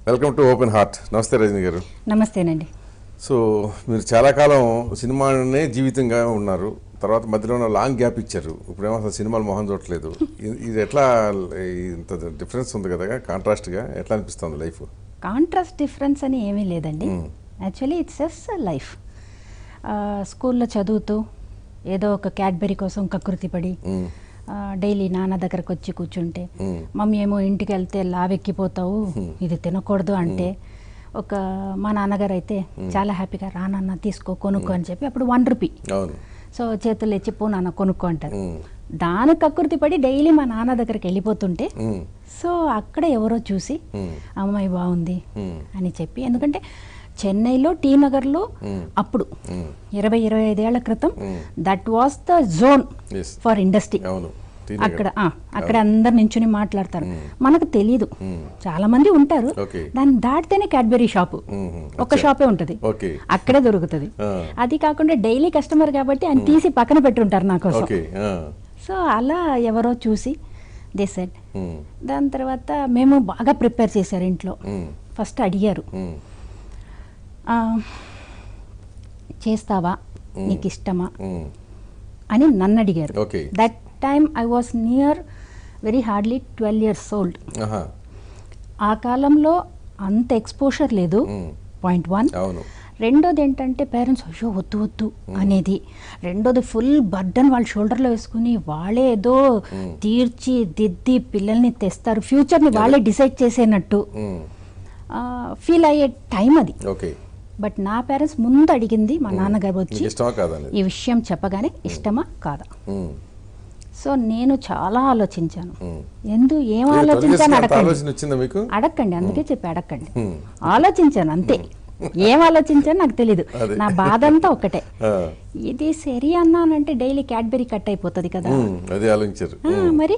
Welcome to open heart నమస్తే రజని గారు నమస్తేనండి so మీరు చాలా కాలం సినిమానే జీవితంగా ఉన్నారు తర్వాత మధ్యలో ఉన్న లాంగ్ గ్యాప్ ఇచ్చారు ఇప్పుడేమో అసలు సినిమాలు మొహం చూడట్లేదు ఇది- ఇది ఎట్లా ఇంత డిఫరెన్స్ ఉంది కదా కాంట్రాస్ట్గా ఎట్లా అనిపిస్తుంది లైఫ్ కాంట్రాస్ట్ డిఫరెన్స్ అని ఏమీ లేదండి యాక్చువల్లీ ఇట్స్ ఎస్ లైఫ్ స్కూల్లో చదువుతూ ఏదో ఒక క్యాడ్బెరీ కోసం కకృతి పడి డైలీ నాన్న దగ్గరకు వచ్చి కూర్చుంటే మమ్మీ ఏమో ఇంటికి వెళ్తే లావెక్కిపోతావు ఇది తినకూడదు అంటే ఒక మా నాన్నగారు అయితే చాలా హ్యాపీగా రా నాన్న తీసుకో కొనుక్కో అని చెప్పి అప్పుడు వన్ రూపీ అవును సో చేతులు ఎచ్చి పో నాన్న కొనుక్కో అంటారు మ్మ్. దానికి కకృతి పడి డైలీ మా నాన్న దగ్గరికి వెళ్ళిపోతుంటే మ్మ్. సో అక్కడ ఎవరో చూసి మ్మ్. అమ్మాయి బాగుంది మ్మ్. అని చెప్పి ఎందుకంటే చెన్నైలో టీ నగర్లో అప్పుడు ఇరవై ఇరవై ఐదేళ్ల క్రితం that was the zone Yes. For industry అవును టీ నగర్. అక్కడ ఆ, అక్కడ అందరు నించుని మాట్లాడతారు మనకు తెలియదు చాలా మంది ఉంటారు Okay. దాన్ని దాటితేనే క్యాడ్బెరీ షాపు మ్మ్. ఒక షాపే ఉంటది ఓకే అక్కడే దొరుకుతుంది ఆ. అది కాకుండా డైలీ కస్టమర్ కాబట్టి ఆయన తీసి పక్కన పెట్టుంటారు నా కోసం ఓకే ఆ. సో అలా ఎవరో చూసి దే సెట్ మ్మ్. దాని తర్వాత మేము బాగా ప్రిపేర్ చేశారు ఇంట్లో మ్మ్. ఫస్ట్ అడిగారు మ్మ్. "ఆ, చేస్తావా నీకు ఇష్టమా మ్మ్. అని నన్ను అడిగారు okay that time I was near very hardly twelve years old ఆహా. ఆ కాలంలో అంత ఎక్స్పోజర్ లేదు మ్మ్. పాయింట్ వన్ అవును రెండోది ఏంటంటే పేరెంట్స్ అయ్యో వద్దు వద్దు అనేది రెండోది ఫుల్ బర్డన్ వాళ్ళ షోల్డర్లో వేసుకుని వాళ్ళే ఏదో తీర్చి దిద్ది పిల్లల్ని తెస్తారు ఫ్యూచర్ని వాళ్ళే డిసైడ్ చేసేనట్టు మ్మ్. ఫీల్ అయ్యే టైం అది ఓకే బట్ నా పేరెంట్స్ ముందు అడిగింది మా నాన్నగారు వచ్చి మీకు ఇష్టమా కాదని ఈ విషయం చెప్పగానే ఇష్టమా కాదా మ్మ్. సో నేను చాలా ఆలోచించాను మ్మ్. ఎందు ఏం మీరు ఆలోచించాను తొలి చేసిన అంత అడగండి ఆలోచన వచ్చిందా మీకు అడగండి అందుకే చెప్పి అడగండి మ్మ్. ఆలోచించాను అంతే ఏం ఆలోచించాను నాకు తెలీదు అదే. నా బాధ అంతా ఒకటే ఆ. ఇది సరి అన్నానంటే డైలీ క్యాడ్బెరీ కట్ అయిపోతుంది కదా మ్మ్. అదే ఆలోచించారు ఆ, మరి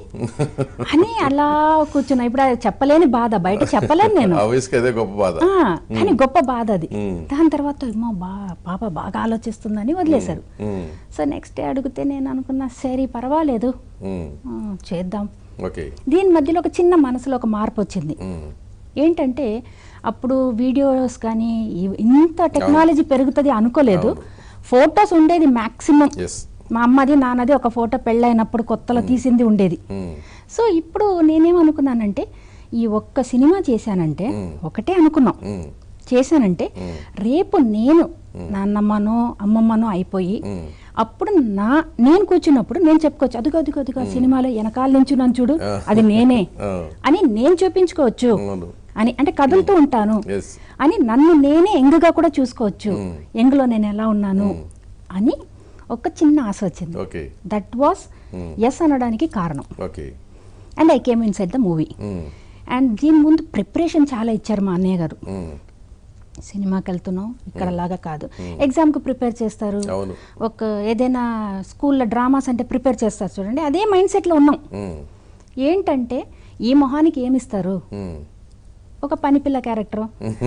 అని అలా కూర్చున్నా ఇప్పుడు అది చెప్పలేని బాధ బయట చెప్పలేను నేను ఆ వయసుకి అదే గొప్ప బాధ ఆ, కానీ గొప్ప బాధ అది మ్మ్. దాని తర్వాత అమ్మో బా పాప బాగా ఆలోచిస్తుందని వదిలేశారు మ్మ్. సో నెక్స్ట్ డే అడిగితే నేను అనుకున్నా సరే పర్వాలేదు మ్మ్. ఆ, చేద్దాం ఓకే దీని మధ్యలో ఒక చిన్న మనసులో ఒక మార్పు వచ్చింది మ్మ్. ఏంటంటే అప్పుడు వీడియోస్ కానీ ఇవ్- ఇంత టెక్నాలజీ పెరుగుతుంది అనుకోలేదు ఫొటోస్ ఉండేది మ్యాక్సిమం ఎస్ మా అమ్మది నాన్నది ఒక ఫోటో పెళ్ళైనప్పుడు కొత్తలో తీసింది ఉండేది మ్మ్. సో ఇప్పుడు నేనేమనుకున్నానంటే ఈ ఒక్క సినిమా చేశానంటే ఒకటే అనుకున్నాం మ్మ్. చేశానంటే రేపు నేను నాన్నమ్మనో అమ్మమ్మనో అయిపోయి మ్మ్. అప్పుడు నా నేను కూర్చున్నప్పుడు నేను చెప్పుకోవచ్చు అదిగో అదిగో అదిగో ఆ సినిమాలో వెనకాల నుంచి నన్ను చూడు అది నేనే ఆ. అని నేను చూపించుకోవచ్చు అవును అని అంటే కదులుతూ ఉంటాను ఎస్ అని నన్ను నేనే ఎంగుగా కూడా చూసుకోవచ్చు ఎంగులో నేను ఎలా ఉన్నాను అని ఒక చిన్న ఆశ వచ్చింది ఓకే దట్ వాస్ ఎస్ అనడానికి కారణం okay and I came inside the movie hmm. And దీని ముందు ప్రిపరేషన్ చాలా ఇచ్చారు మా అన్నయ్య గారు మ్మ్. సినిమాకి వెళ్తున్నాం ఇక్కడ లాగా కాదు ఎగ్జామ్కి ప్రిపేర్ చేస్తారు అవును ఒక ఏదైనా స్కూల్లో డ్రామాస్ అంటే ప్రిపేర్ చేస్తారు చూడండి అదే మైండ్ సెట్లో ఉన్నాం మ్మ్. ఏంటంటే ఈ మొహానికి ఏమిస్తారు మ్మ్. ఒక పని పిల్ల క్యారెక్టర్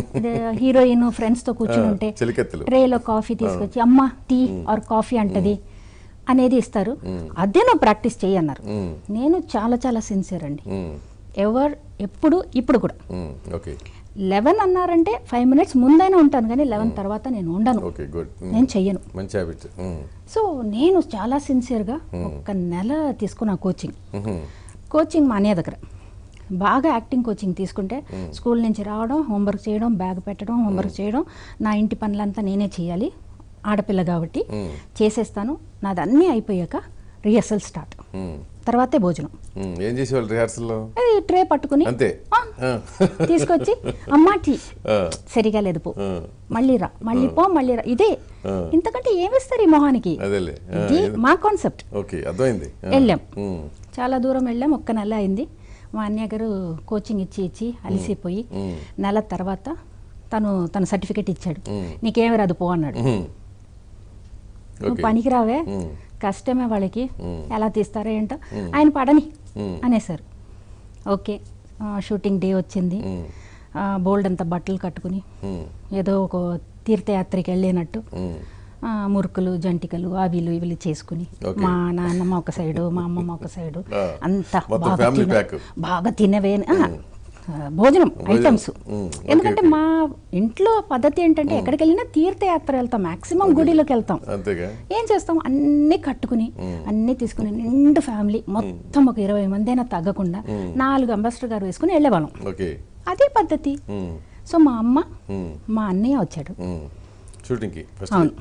హీరోయిన్ ఫ్రెండ్స్ తో కూర్చుని ఆ, ఉంటే చెలికత్తెలు. ట్రేలో కాఫీ తీసుకొచ్చి అమ్మ టీ ఆర్ కాఫీ అంటది అనేది ఇస్తారు అదే నువ్వు ప్రాక్టీస్ చేయన్నారు మ్మ్. నేను చాలా చాలా సిన్సియర్ అండి మ్మ్. ఎవర్ ఎప్పుడు ఇప్పుడు కూడా మ్మ్. ఓకే లెవెన్ అన్నారంటే ఫైవ్ మినిట్స్ ముందైనా ఉంటాను కానీ లెవెన్ తర్వాత నేను ఉండను ఓకే గుడ్ మ్మ్. నేను చెయ్యను మంచి హ్యాబిట్ మ్మ్. సో నేను చాలా సిన్సియర్గా ఒక నెల తీసుకున్నా కోచింగ్ మ్మ్. కోచింగ్ మా అన్నయ్య దగ్గర బాగా యాక్టింగ్ కోచింగ్ తీసుకుంటే స్కూల్ నుంచి రావడం హోంవర్క్ చేయడం బ్యాగ్ పెట్టడం హోంవర్క్ చేయడం నా ఇంటి పనులంతా నేనే చేయాలి ఆడపిల్ల కాబట్టి మ్మ్. చేసేస్తాను నాది అన్నీ అయిపోయాక రిహర్సల్ స్టార్ట్ మ్మ్. తర్వాతే భోజనం మ్మ్. ఏం చేసేవాళ్ళు రిహార్సల్లో అది ట్రే పట్టుకుని అంతే ఆ, ఆ. తీసుకొచ్చి అమ్మా టీ ఆ. సరిగా లేదు పో ఆ. మళ్ళీ రా మళ్ళీ పో మళ్ళీ రా ఇదే ఆ. ఇంతకంటే ఏమిస్తారు ఈ మొహానికి అదేలే ఆ, ఇది ఏదో- మా కాన్సెప్ట్ ఓకే అర్థమైంది ఆ. వెళ్ళాం. మ్మ్. చాలా దూరం వెళ్ళాం ఒక్క నెల అయింది మా అన్నయ్య గారు కోచింగ్ ఇచ్చి ఇచ్చి అలిసిపోయి మ్మ్. నెల తర్వాత తను తన సర్టిఫికెట్ ఇచ్చాడు మ్మ్. నీకేమి రాదు పో అన్నాడు మ్మ్. నువ్వు ఓకే పనికి రావే మ్మ్. కష్టమే వాళ్ళకి మ్మ్. ఎలా తీస్తారో ఏంటో ఆయన పడని మ్మ్. అనేసారు ఓకే ఆ, షూటింగ్ డే వచ్చింది మ్మ్. ఆ, బోల్డ్ అంత బట్టలు కట్టుకుని మ్మ్. ఏదో ఒక తీర్థయాత్రకి వెళ్ళినట్టు మ్మ్. ఆ, మురుకులు జంటికలు అవిలు ఇవిలు చేసుకుని Okay. మా నాన్నమ్మ ఒక సైడు మా అమ్మమ్మ ఒక సైడు ఆ, అంత మొత్తం బాగా family తిన- pack. బాగా తినవే అని- ఆ, భోజనం భోజనం. ఐటమ్స్ మ్మ్. ఎందుకంటే ఓకే, మా ఇంట్లో పద్ధతి ఏంటంటే ఎక్కడికి వెళ్ళినా తీర్థయాత్ర వెళ్తాం మాక్సిమం గుడిలోకి వెళ్తాం అంతేగా ఏం చేస్తాం అన్నీ కట్టుకుని అన్నీ తీసుకుని నిండు ఫ్యామిలీ మొత్తం ఒక ఇరవై మంది అయినా తగ్గకుండా నాలుగు అంబాసిడర్ గారు వేసుకుని వెళ్ళేవాళ్ళం ఓకే అదే పద్ధతి మ్మ్. సో మా అమ్మ మ్మ్. మా అన్నయ్య వచ్చాడు మ్మ్. షూటింగ్కి ఫస్ట్ అవును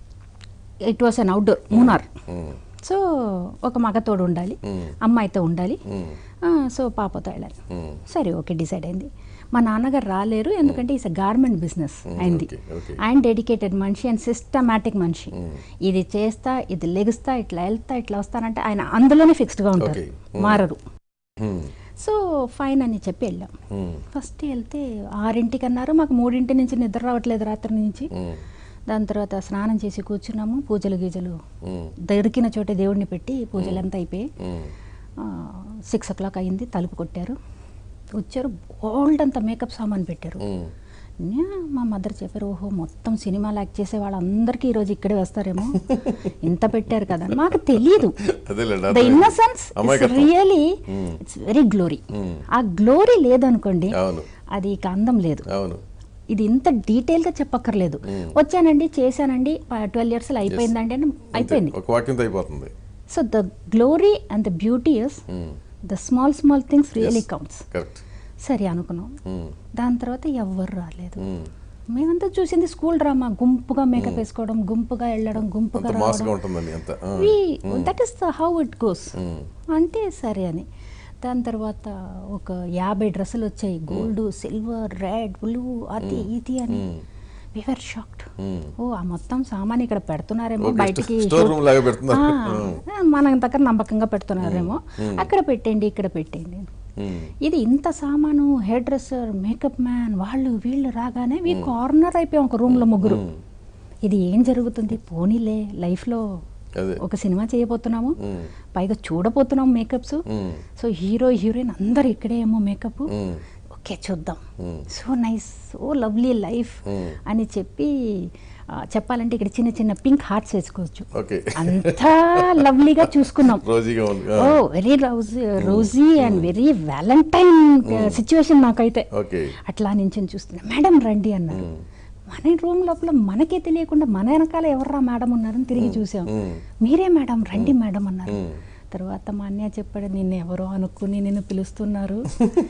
it was on outdoor Munnar hmm. So ఒక మగతోడు ఉండాలి మ్మ్. అమ్మాయితో ఉండాలి మ్మ్. ఆ, సో పాపతో వెళ్ళాలి మ్మ్. సరే ఓకే డిసైడ్ అయింది మా నాన్నగారు రాలేరు ఎందుకంటే ఈస్ గార్మెంట్ బిజినెస్ అయింది ఓకే, ఓకే. ఆయన డెడికేటెడ్ మనిషి అండ్ సిస్టమాటిక్ మనిషి ఇది చేస్తా ఇది లెగుస్తా ఇట్లా వెళ్తా ఇట్లా వస్తానంటే ఆయన అందులోనే ఫిక్స్డ్గా ఉంటారు ఓకే. మ్మ్. మారరు మ్మ్. సో ఫైన్ అని చెప్పి వెళ్ళాం మ్మ్. ఫస్ట్ వెళ్తే ఆరింటికి అన్నారు మాకు మూడింటి నుంచి నిద్ర రావట్లేదు రాత్రి నుంచి మ్మ్. దాని తర్వాత స్నానం చేసి కూర్చున్నాము పూజలు గీజలు మ్మ్. దొరికిన చోట దేవుడిని పెట్టి పూజలు అంతా అయిపోయి మ్మ్. సిక్స్ ఓ క్లాక్ అయింది తలుపు కొట్టారు వచ్చారు గోల్డ్ అంత మేకప్ సామాన్ పెట్టారు మ్మ్. నే- మా మదర్ చెప్పారు ఓహో మొత్తం సినిమాలు యాక్ట్ చేసే వాళ్ళందరికీ ఈరోజు ఇక్కడే వస్తారేమో ఇంత పెట్టారు కదా అని మాకు తెలియదు అదేలేండి ద అర్థమైంది. ఇన్నసెన్స్ అమాయకత్వం. Really hmm. It's very glory hmm. ఆ గ్లోరీ లేదనుకోండి అవును అది ఇక అందం లేదు అవును ఇది ఇంత డీటెయిల్గా చెప్పక్కర్లేదు వచ్చానండి చేశానండి ట్వెల్వ్ ఇయర్స్లో అయిపోయిందండి అని అంతే. అయిపోయింది ఒక వాక్యంతో అయిపోతుంది so the glory and the beauty is hmm. The small small things really Yes. Counts correct సరే అనుకున్నాం మ్మ్. దాని తర్వాత ఎవ్వరు రాలేదు మ్మ్. మేమంతా చూసింది స్కూల్ డ్రామా గుంపుగా మేకప్ వేసుకోవడం గుంపుగా వెళ్ళడం గుంపుగా అంత మాస్గా రావడం ఉంటుందని అంత ఆ. That is the how it goes hmm. అంటే సరే అని దాని తర్వాత ఒక యాభై డ్రెస్సులు వచ్చాయి గోల్డ్ సిల్వర్ రెడ్ బ్లూ అది ఇది అని మ్మ్. వివర్ షాక్డ్ మ్మ్. ఓ ఆ మొత్తం సామాన్ ఇక్కడ పెడుతున్నారేమో ఓకే, బయటికి స్టోర్ షో- రూమ్ లాగా పెడుతున్నారు. ఆ, మన దగ్గర నమ్మకంగా పెడుతున్నారేమో అక్కడ పెట్టండి ఇక్కడ పెట్టండి మ్మ్. ఇది ఇంత సామాను హెయిర్ డ్రెస్సర్ మేకప్ మ్యాన్ వాళ్ళు వీళ్ళు రాగానే వీ కార్నర్ అయిపోయాం ఒక రూమ్లో ముగ్గురు ఇది ఏం జరుగుతుంది పోనీలే లైఫ్లో అదే ఒక సినిమా చేయబోతున్నాము మ్మ్. పైగా చూడబోతున్నాం makeups hmm. So hero heroine అందరు ఇక్కడే ఏమో మేకప్ మ్మ్. ఓకే చూద్దాం మ్మ్. So nice so lovely life hmm. అని చెప్పి ఆ, చెప్పాలంటే ఇక్కడ చిన్న చిన్న పింక్ హార్ట్స్ వేసుకోవచ్చు ఓకే అంతా లవ్లీగా చూసుకున్నాం రోజీగా ఉంది oh very rosy rosy and very valentine situation నాకైతే ఓకే అట్లా నుంచి చూస్తున్నా మేడం రండి అన్నారు మన రూమ్ లోపల మనకే తెలియకుండా మన వెనకాల ఎవర్రా మేడం ఉన్నారని తిరిగి చూసాం మ్మ్. మీరే మేడం రండి మేడం అన్నారు మ్మ్. తర్వాత మా అన్నయ్య చెప్పాడు నిన్ను ఎవరో అనుకుని నిన్ను పిలుస్తున్నారు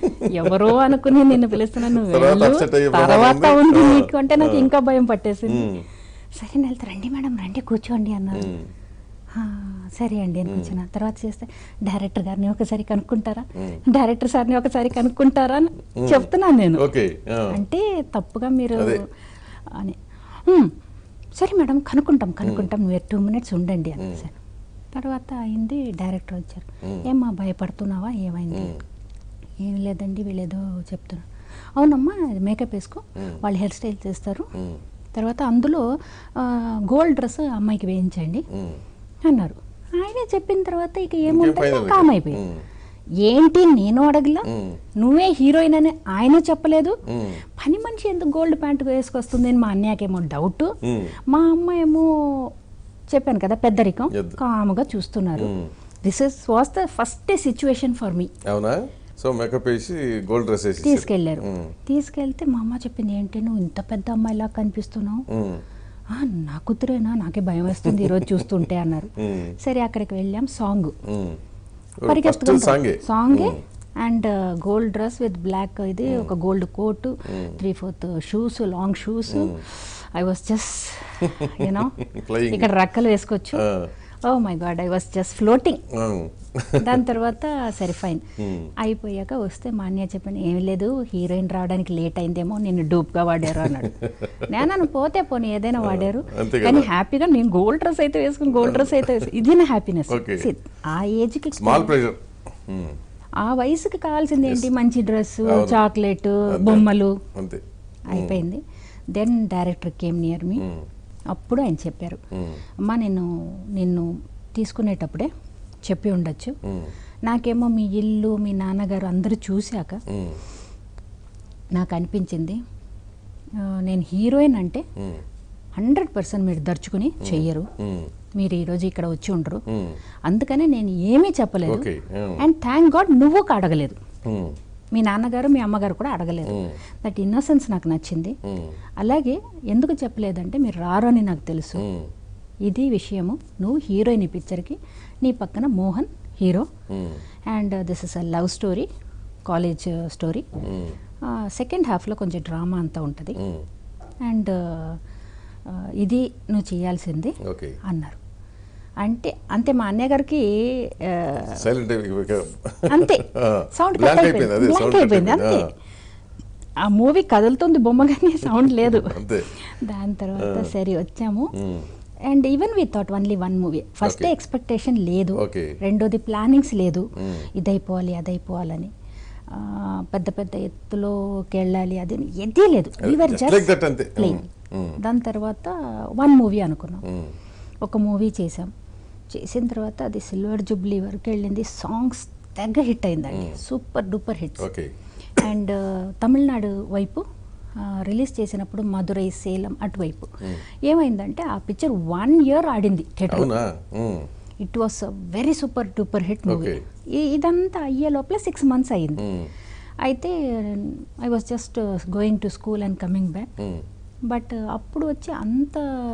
ఎవరో అనుకుని నిన్ను పిలుస్తున్నారు నువ్వు తర్వాత వెళ్ళు. upset అయ్యే తర్వాత ప్రమాదం ఉంది. ఉంది ఆ. నీకు అంటే నాకు ఇంకా భయం పట్టేసింది మ్మ్. సరే నేను వెళ్తా రండి మేడం రండి కూర్చోండి అన్నారు మ్మ్. "ఆ, సరే అండి అని కూర్చున్నా తర్వాత చేస్తే డైరెక్టర్ గారిని ఒకసారి కనుక్కుంటారా డైరెక్టర్ సార్ని ఒకసారి కనుక్కుంటారా అని చెప్తున్నాను నేను ఓకే ఆ. అంటే తప్పుగా మీరు అదే. అని "హ్మ్, సరే మేడం కనుక్కుంటాం కనుక్కుంటాం మీరు టూ మినిట్స్ ఉండండి అని సార్ తర్వాత అయింది డైరెక్టర్ వచ్చారు ఏమ్మా భయపడుతున్నావా ఏమైంది ఏం లేదండి వీళ్ళేదో చెప్తున్నారు అవునమ్మా మేకప్ వేసుకో వాళ్ళు హెయిర్ స్టైల్ చేస్తారు మ్మ్. తర్వాత అందులో గోల్డ్ డ్రెస్ అమ్మాయికి వేయించండి మ్మ్. అన్నారు ఆయనే చెప్పిన తర్వాత ఇక ఇంకేం ఏముంటుంది final ఇక. కామ్ అయిపోయింది మ్మ్. ఏంటి నేను అడగలా మ్మ్. నువ్వే హీరోయిన్ అని ఆయన చెప్పలేదు మ్మ్. పని మనిషి ఎందుకు గోల్డ్ ప్యాంట్ వేసుకొస్తుంది అని మా అన్నయ్యకేమో డౌట్ మ్మ్. మా అమ్మ ఏమో చెప్పాను కదా పెద్దరికం ఎద్దు. కాముగా చూస్తున్నారు hmm. This is was the first situation for me అవునా సో మేకప్ వేసి గోల్డ్ డ్రెస్ వేసి తీసుకెళ్లారు తీసుకెళ్తే మా అమ్మ చెప్పింది ఏంటి నువ్వు ఇంత పెద్ద అమ్మాయిలా కనిపిస్తున్నావు "ఆ, నా కూతురేనా నాకే భయం వేస్తుంది ఈరోజు చూస్తుంటే అన్నారు సరే అక్కడికి వెళ్ళాం సాంగ్ ఫస్ట్ పరిగెత్తుకుంటూ సాంగే సాంగే and gold dress with black ఇది ఒక gold coat three fourth shoes long shoes I was just you know Flying. ఇక్కడ రక్కలు వేసుకోవచ్చు oh my God I was just floating దాని తర్వాత సరే ఫైన్ అయిపోయాక వస్తే మా అన్నయ్య చెప్పాను ఏం లేదు హీరోయిన్ రావడానికి లేట్ అయిందేమో నిన్ను డూప్గా వాడారు అన్నాడు నేను పోతే పోనీ ఏదైనా వాడారు అంతే కదా. కానీ హ్యాపీగా నేను గోల్డ్ డ్రెస్ అయితే వేసుకుని గోల్డ్ డ్రెస్ అయితే వేసుకుని ఇది నా హ్యాపీనెస్ Okay. ఆ ఏజ్కి స్మాల్ ప్రెషర్ ఆ వయసుకి కావాల్సింది ఏంటి మంచి డ్రెస్ అవును. చాక్లెట్ అంతే. బొమ్మలు అంతే అయిపోయింది then director came near me hmm. అప్పుడు ఆయన చెప్పారు మ్మ్. అమ్మా నేను నిన్ను తీసుకునేటప్పుడే చెప్పి ఉండొచ్చు మ్మ్. నాకేమో మీ ఇల్లు మీ నాన్నగారు అందరూ చూశాక మ్మ్. నాకు అనిపించింది ఆ, నేను హీరోయిన్ అంటే మ్మ్. హండ్రెడ్ పర్సెంట్ మీరు దర్చుకుని చెయ్యరు మ్మ్. మీరు ఈరోజు ఇక్కడ వచ్చి ఉండరు మ్మ్. అందుకనే నేను ఏమీ చెప్పలేదు Okay, yeah. And thank God నువ్వు అడగలేదు మ్మ్. మీ నాన్నగారు మీ అమ్మగారు కూడా అడగలేదు దట్ ఇన్నోసెన్స్ నాకు నచ్చింది అలాగే ఎందుకు చెప్పలేదంటే మీరు రారు అని నాకు తెలుసు ఇది విషయము నువ్వు హీరోయిన్ ఈ పిక్చర్కి నీ పక్కన Mohan hero and this is a love story college story second హాఫ్లో కొంచెం డ్రామా అంతా ఉంటుంది అండ్ ఇది నువ్వు చేయాల్సింది ఓకే అన్నారు అంటే అంతే మా అన్నయ్య గారికి ఆ, సైలెంట్ అంతే సౌండ్ బ్లాంక్ అయిపోయింది అదే బ్లాంక్ సౌండ్ అయిపోయింది అంతే ఆ మూవీ కదులుతుంది బొమ్మ కానీ సౌండ్ లేదు అంతే దాని తర్వాత సరే వచ్చాము and even we thought only one movie first Okay. Expectation లేదు Okay. రెండోది ప్లానింగ్స్ లేదు ఇదైపోవాలి అదైపోవాలని ఆ, పెద్ద పెద్ద ఎత్తులోకి వెళ్ళాలి అది ఎదే లేదు అది వీఆర్ just like that అంతే. Plain Mm, mm. దాని తర్వాత వన్ మూవీ అనుకున్నాం ఒక మూవీ చేసాం చేసిన తర్వాత అది సిల్వర్ జూబ్లీ వరకు వెళ్ళింది సాంగ్స్ తెగ హిట్ అయిందండి super duper hits okay and Tamil Nadu వైపు రిలీజ్ చేసినప్పుడు మధురై సేలం అటువైపు ఏమైందంటే ఆ పిక్చర్ వన్ ఇయర్ ఆడింది థియేటర్ అవునా um, it was very super duper hit movie Okay. ఇదంతా అయ్యే లోపల సిక్స్ మంత్స్ అయింది ఉమ్, అయితే I was just going to school and coming back um, but అప్పుడు వచ్చి అంత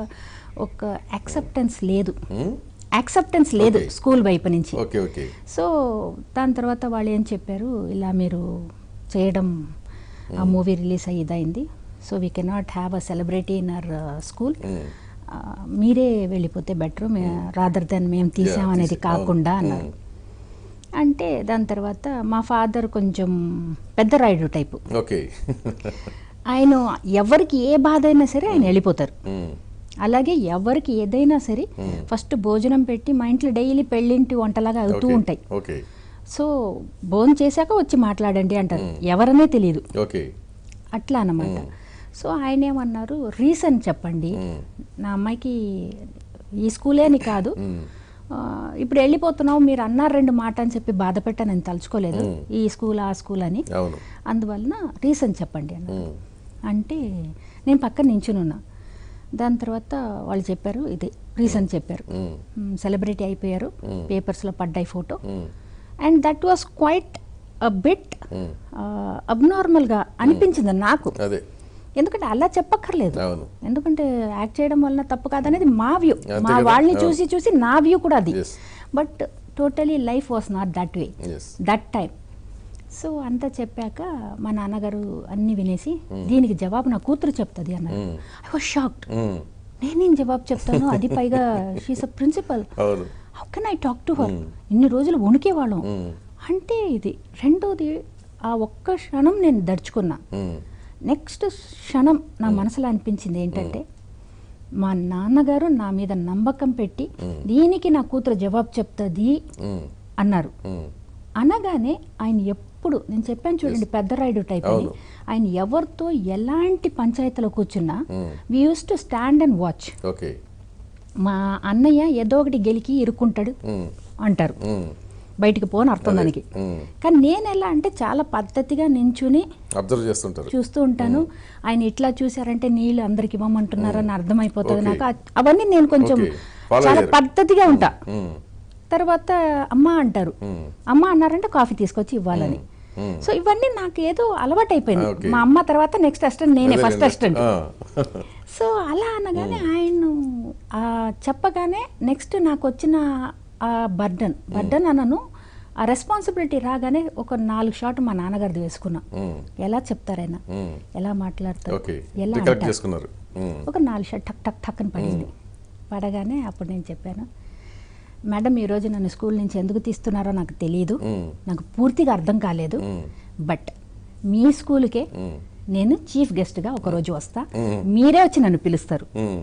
ఒక యాక్సెప్టెన్స్ లేదు ఉమ్, యాక్సెప్టెన్స్ లేదు Okay. స్కూల్ వైపు నుంచి ఓకే ఓకే సో దాని తర్వాత వాళ్ళు ఏం చెప్పారు ఇలా మీరు చేయడం ఆ మూవీ రిలీజ్ అయ్యిదైంది so we cannot have a celebrity in our school um, మీరే వెళ్ళిపోతే బెటర్ రాదర్ దెన్ మేము తీసామనేది తీసి- కాకుండా అవును. అన్నారు అంటే దాని తర్వాత మా ఫాదర్ కొంచెం పెద్ద రాయుడు టైపు ఓకే ఆయన ఎవరికి ఏ బాధ అయినా సరే ఆయన వెళ్ళిపోతారు ఉమ్, అలాగే ఎవరికి ఏదైనా సరే ఫస్ట్ భోజనం పెట్టి మా ఇంట్లో డైలీ పెళ్ళింటి వంటలాగా అవుతూ ఓకే, ఉంటాయి ఓకే సో భోజనం చేశాక వచ్చి మాట్లాడండి అంటారు ఎవరనే తెలియదు ఓకే అట్లా అన్నమాట సో ఆయన ఏమన్నారు రీజన్ చెప్పండి మ్మ్. నా అమ్మాయికి ఈ స్కూలే అని కాదు ఉమ్, ఆ, ఇప్పుడు వెళ్ళిపోతున్నావు మీరు అన్నారు రెండు మాట అని చెప్పి బాధ పెట్టా నేను తలుచుకోలేదు మ్మ్. ఈ స్కూల్ ఆ స్కూల్ అని అవును అందువలన రీజన్ చెప్పండి అన్నారు ఉమ్, అంటే నేను పక్కన నించునున్నా దాని తర్వాత వాళ్ళు చెప్పారు ఇది రీజన్ చెప్పారు ఉమ్, సెలబ్రిటీ అయిపోయారు మ్మ్. పేపర్స్లో పడ్డాయి photo um, and that was quite a bit um, అబ్నార్మల్గా అనిపించింది నాకు అదే ఎందుకంటే అలా చెప్పక్కర్లేదు అవును ఎందుకంటే యాక్ట్ చేయడం వలన తప్పు కాదనేది మా వ్యూ అంతే మా కదా, వాళ్ళని అవును. చూసి చూసి నా వ్యూ కూడా అది Yes. But totally life was not that way as that time so అంతా చెప్పాక మా నాన్నగారు అన్ని వినేసి దీనికి జవాబు నా కూతురు చెప్తుంది అన్నారు Mm. I was shocked um, నేనేం జవాబు చెప్తాను అది పైగా షీస్ అ ప్రిన్సిపల్ అవును how can I talk to her Mm. ఇన్ని రోజులు వణికేవాళ్ళం ఉమ్, అంటే ఇది రెండోది ఆ ఒక్క క్షణం నేను దడుచుకున్నా ఉమ్, నెక్స్ట్ క్షణం నా మనసులో అనిపించింది ఏంటంటే మా నాన్నగారు నా మీద నమ్మకం పెట్టి దీనికి నా కూతురు జవాబు చెప్తుంది ఉమ్, అన్నారు ఉమ్, అనగానే ఆయన ఎప్పుడు నేను చెప్పాను చూడండి పెద్ద రైడు టైప్ అని అవును. ఆయన ఎవరితో ఎలాంటి పంచాయతీలో కూర్చున్నా Mm. We use to stand and watch okay మా అన్నయ్య ఏదో ఒకటి గెలికి ఇరుక్కుంటాడు ఉమ్, అంటారు ఉమ్, బయటికి పోని అర్థం అదే, దానికి ఉమ్, కానీ నేను ఎలా అంటే చాలా పద్ధతిగా నించుని అబ్జర్వ్ చేస్తుంటారు చూస్తూ ఉంటాను ఆయన ఇట్లా చూసారంటే నీళ్ళు అందరికి ఇవ్వమంటున్నారని అర్థమైపోతుంది Okay. నాకు ఆ- అవన్నీ నేను కొంచెం Okay. Follow చాలా అయ్యారు. పద్ధతిగా ఉంటా ఉమ్, తర్వాత అమ్మ అంటారు ఉమ్, అమ్మ అన్నారంటే కాఫీ తీసుకొచ్చి ఇవ్వాలని ఉమ్. సో ఇవన్నీ నాకు ఏదో అలవాటు అయిపోయింది Okay. మా అమ్మ తర్వాత నెక్స్ట్ అసిస్టెంట్ నేనే అదే ఫస్ట్ నేను- అసిస్టెంట్ ఆ, సో అలా అనగానే ఆయన ఆ చెప్పగానే నెక్స్ట్ నాకు వచ్చిన ఆ బర్డన్ బర్డన్ అనను ఆ రెస్పాన్సిబిలిటీ రాగానే ఒక నాలుగు షాట్ మా నాన్నగారిది వేసుకున్నా ఉమ్, ఎలా చెప్తారైనా ఉమ్, ఎలా మాట్లాడతారు ఓకే ఎలా రికలెక్ట్ అంటారు? చేసుకున్నారు ఉమ్, ఒక నాలుగు షాట్ టక్ టక్ టక్ అని పడింది పడగానే అప్పుడు నేను చెప్పాను మేడం ఈరోజు నన్ను స్కూల్ నుంచి ఎందుకు తీస్తున్నారో నాకు తెలియదు ఉమ్, నాకు పూర్తిగా అర్థం కాలేదు ఉమ్, బట్ మీ స్కూల్కే ఉమ్, నేను చీఫ్ గెస్ట్గా ఒక రోజు వస్తా మ్మ్. మీరే వచ్చి నన్ను పిలుస్తారు um,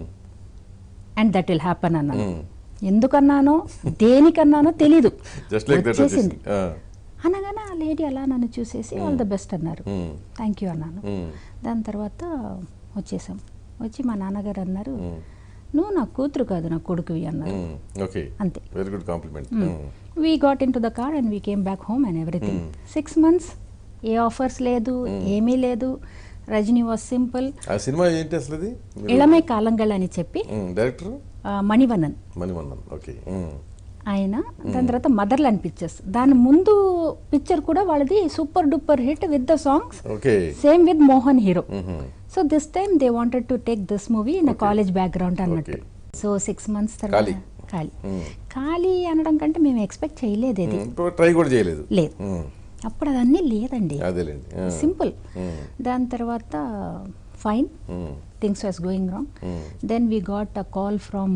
and that will happen అన్నాను మ్మ్. ఎందుకన్నానో దేనికన్నానో తెలీదు జస్ట్ లైక్ దట్ వచ్చేసింది వచ్చేసింది ఆ, అనగానే ఆ లేడీ అలా నన్ను చూసేసి ఆల్ ద బెస్ట్ అన్నారు ఉమ్, థ్యాంక్ యూ అన్నాను ఉమ్, దాని తర్వాత వచ్చేసాం వచ్చి మా నాన్నగారు అన్నారు ఉమ్, నువ్వు నా కూతురు కాదు నా కొడుకువి అన్నారు ఉమ్, ఓకే అంతే very good compliment we got in to the car and we came back home and everything six months ఏ ఆఫర్స్ లేదు ఏమీ లేదు రజనీ వాజ్ సింపుల్ ఆ సినిమా ఏంటి అసలు అది ఇళమే కాలంగల్ అని చెప్పి డైరెక్టర్ ఆ, మణివన్నన్ మణిమన్నన్ ఓకే ఉమ్, ఆయన దాని తర్వాత మదర్లాండ్ పిక్చర్స్ దాని ముందు పిక్చర్ కూడా వాళ్ళది super duper hit with the songs okay same with Mohan hero hmm. So this time they wanted to take this movie in college background అన్నట్టు Okay. సో సిక్స్ మంత్స్ ఖాళీ. తర్వాత ఖాళీ ఖాళీ అనడం కంటే మేము ఎక్స్పెక్ట్ చేయలేదు ఇది ఇప్పుడు ట్రై కూడా చేయలేదు లేదు మ్మ్. అప్పుడు అదన్నీ లేదండి అదేలేండి ఆ. సింపుల్ మ్మ్. దాని తర్వాత fine hmm. Things was going wrong hmm. Then we got a call from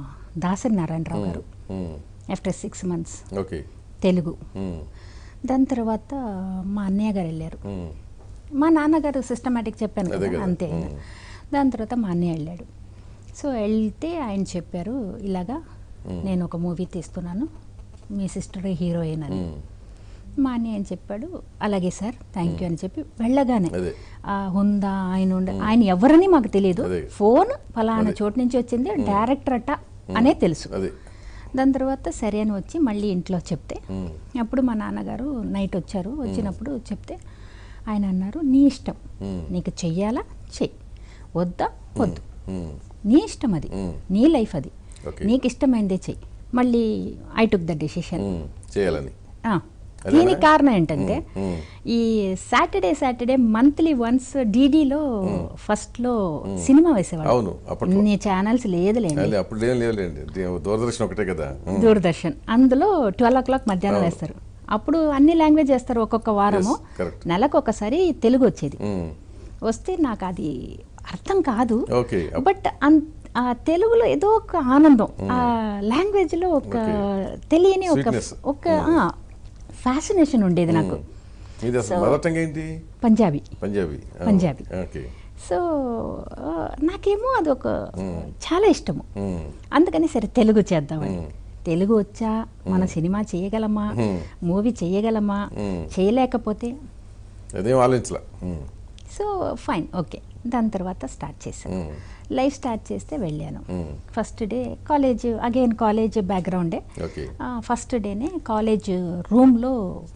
Dasari Narayana Rao garu hmm. After six months okay Telugu మ్మ్. దాని తర్వాత మా అన్నయ్య గారు వెళ్ళారు మ్మ్. మా నాన్నగారు సిస్టమేటిక్ చెప్పాను అదే కదా కదా. అంతే మ్మ్. దాని తర్వాత మా అన్నయ్య వెళ్ళాడు సో వెళ్తే ఆయన చెప్పారు ఇలాగా నేను ఒక మూవీ తీస్తున్నాను మీ సిస్టర్ హీరోయిన్ అని మ్మ్. మా అన్నయ్య అని చెప్పాడు అలాగే సార్ థ్యాంక్ యూ అని చెప్పి వెళ్ళగానే అదే. ఆ హుందా ఆయన ఉండ ఆయన ఎవరని మాకు తెలియదు అదే. ఫోన్ ఫలానా అదే. చోటు నుంచి వచ్చింది డైరెక్టర్ అట్ట అనే తెలుసు అదే దాని తర్వాత సరే అని వచ్చి మళ్ళీ ఇంట్లో చెప్తే మ్మ్. అప్పుడు మా నాన్నగారు నైట్ వచ్చారు వచ్చినప్పుడు చెప్తే ఆయన అన్నారు నీ ఇష్టం మ్మ్. నీకు చెయ్యాలా చెయ్యి వద్దా వద్దు మ్మ్. నీ ఇష్టం అది మ్మ్. నీ లైఫ్ అది Okay. నీకు ఇష్టమైందే చెయ్యి మళ్ళీ ఐ టుక్ ద డెసిషన్ మ్మ్. చేయాలని అదేనా? దీనికి కారణం ఏంటంటే మ్మ్. మ్మ్. ఈ సాటర్డే సాటర్డే మంత్లీ వన్స్ డీడీలో ఫస్ట్లో సినిమా వేసేవాడు అవును, అప్పట్లో. నీ ఛానల్స్ లేదులేండి అదే అప్పుడు ఏం లేవులేండి ది- దూరదర్శన్ ఒకటే కదా మ్మ్. దూరదర్శన్ అందులో ట్వెల్వ్ ఓ క్లాక్ మధ్యాహ్నం అవును. వేస్తారు అప్పుడు అన్ని లాంగ్వేజ్ వేస్తారు ఒక్కొక్క వారము Yes, correct. నెలకు ఒకసారి తెలుగు వచ్చేది మ్మ్. వస్తే నాకు అది అర్థం కాదు ఓకే అప్- బట్ అన్- ఆ తెలుగులో ఏదో ఒక ఆనందం ఆ లాంగ్వేజ్ లో ఒక Okay. తెలియని ఒక Sweetness. ఒక ఫ్యాసినేషన్ ఉండేది నాకు మ్మ్. మీది అసలు So- మదర్ టంగ్ ఏంటి పంజాబీ పంజాబీ ఆ. పంజాబీ. ఓకే సో ఆ, నాకేమో అది ఒక మ్మ్. చాలా ఇష్టము మ్మ్. అందుకని సరే తెలుగు చేద్దామని మ్మ్. తెలుగు వచ్చా మన సినిమా చేయగలమా మ్మ్. మూవీ చేయగలమా మ్మ్. చేయలేకపోతే అదేం ఆలోచించలా మ్మ్. సో ఫైన్ ఓకే దాని తర్వాత స్టార్ట్ చేశాను మ్మ్. లైఫ్ స్టార్ట్ చేస్తే వెళ్ళాను మ్మ్. First day college again college బ్యాక్గ్రౌండే ఓకే ఫస్ట్ డేనే కాలేజ్ రూమ్లో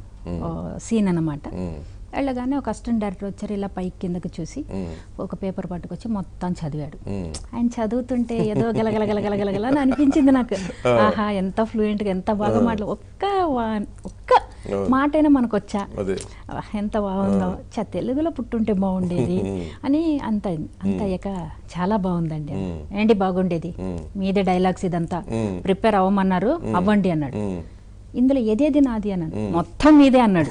సీన్ అన్నమాట మ్మ్. వెళ్ళగానే ఒక అసిస్టెంట్ డైరెక్టర్ వచ్చారు ఇలా పైకి కిందకి చూసి మ్మ్. ఒక పేపర్ పట్టుకొచ్చి మొత్తం చదివాడు మ్మ్. ఆయన చదువుతుంటే ఏదో గలగల గలగల గలగల అని అనిపించింది నాకు ఆహా ఎంత ఫ్లూయెంట్గా ఎంత బాగా మాటలు ఒక్క వా- ఒక్క అవును. మాటైనా మనకు వచ్చా అదే ఆహ్, ఎంత బాగుందో చ తెలుగులో పుట్టుంటే బాగుండేది అని అంత అంత అయ్యాక చాలా బాగుందండి మ్మ్. ఏంటి బాగుండేది మ్మ్. మీదే డైలాగ్స్ ఇదంతా మ్మ్. ప్రిపేర్ అవ్వమన్నారు అవ్వండి అన్నాడు మ్మ్. ఇందులో ఏదేది నాది అన్నాడు మొత్తం మీదే అన్నాడు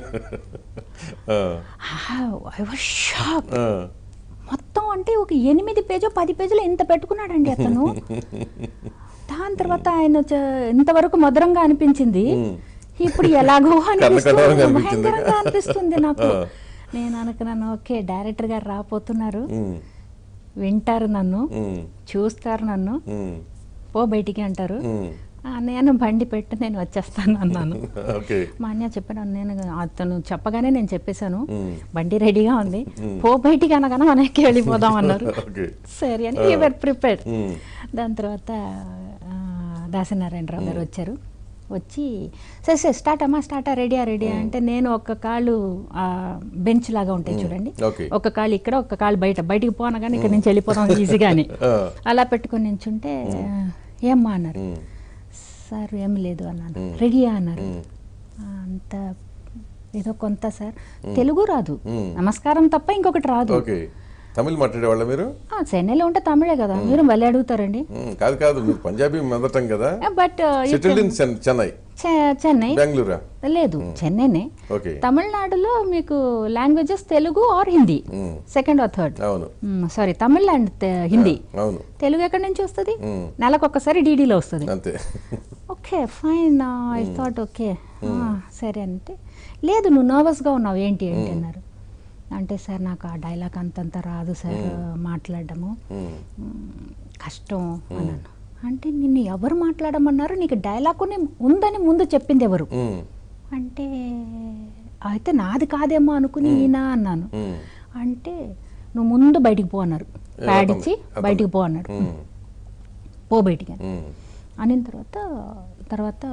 ఆ. ఐ వాజ్ షాక్ ఆ. మొత్తం అంటే ఒక ఎనిమిది పేజో పది పేజీలు ఇంత పెట్టుకున్నాడండి అతను దాని తర్వాత ఆయన చ- ఇంతవరకు మధురంగా అనిపించింది ఇప్పుడు ఎలాగో అనిపిస్తుంది కన్నకటారంగా అనిపించింది. భయంకరంగా అనిపిస్తుంది నాకు ఆ. నేను అనుకున్నాను ఓకే డైరెక్టర్ గారు రాపోతున్నారు మ్మ్. వింటారు నన్ను మ్మ్. చూస్తారు నన్ను మ్మ్. పో బయటికి అంటారు మ్మ్. "ఆ, నేను బండి పెట్టు నేను వచ్చేస్తాను అన్నాను ఓకే మా అన్నయ్య చెప్పాను నేను అతను చెప్పగానే నేను చెప్పేశాను మ్మ్. బండి రెడీగా ఉంది పో బయటికి అనగానే మనకి వెళ్ళిపోదాం అన్నారు ఓకే సరే అని వీఆర్ ప్రిపేర్డ్ మ్మ్. దాని తర్వాత ఆ, దాసనారాయణరావు గారు వచ్చారు వచ్చి సరే సరే స్టార్ట్ అమ్మా స్టార్ట్ రెడీయా రెడీ అంటే నేను ఒక కాళ్ళు బెంచ్ లాగా ఉంటాయి చూడండి ఓకే. ఒక కాళ్ళు ఇక్కడ ఒక కాళ్ళు బయట బయటికి పోనగానే ఇక్కడ నుంచి వెళ్ళిపోదాం ఈజీగా అని ఆ. అలా పెట్టుకొని నించుంటే ఏమ్మా అన్నారు మ్మ్. సార్ ఏం లేదు అన్నాను మ్మ్. రెడీయా అన్నారు మ్మ్. "ఆ, అంత ఏదో కొంత సార్ తెలుగు రాదు మ్మ్. నమస్కారం తప్ప ఇంకొకటి రాదు ఓకే తమిళ్ మాట్లాడేవాళ్ళ మీరు ఆ, చెన్నైలో ఉంటే తమిళే కదా మీరు మళ్ళీ అడుగుతారండి మ్మ్. కాదు కాదు మీరు పంజాబీ మదర్ టంగ్ కదా but settled in Chennai Chennai బెంగళూరా లేదు చెన్నైనే ఓకే తమిళనాడులో మీకు లాంగ్వేజెస్ తెలుగు ఆర్ హిందీ మ్మ్. సెకండ్ ఆర్ థర్డ్ అవును సారీ తమిళ్ అండ్ తె- హిందీ అవును తెలుగు ఎక్కడి నుంచి వస్తుంది మ్మ్. నెలకు ఒక్కసారి డీడీలో వస్తుంది అంతే okay fine I thought okay సరే అంటే లేదు నువ్వు నర్వస్గా ఉన్నావు ఏంటి ఏంటి అన్నారు అంటే సార్ నాకు ఆ డైలాగ్ అంతంత రాదు సార్ మాట్లాడడము మ్మ్. మ్మ్, కష్టం అన్నాను అంటే నిన్ను ఎవరు మాట్లాడమన్నారు నీకు డైలాగ్ ఉందని ముందు చెప్పింది ఎవరు మ్మ్. అంటే అయితే నాది కాదేమో అనుకుని ఈయన అన్నాను మ్మ్. అంటే నువ్వు ముందు బయటికి పో అన్నారు ఏ, ప్యాడ్ అతను- ఇచ్చి అతను. బయటికి పో అన్నాడు మ్మ్. పో బయటికి అని మ్మ్. అనిన తర్వాత తర్వాత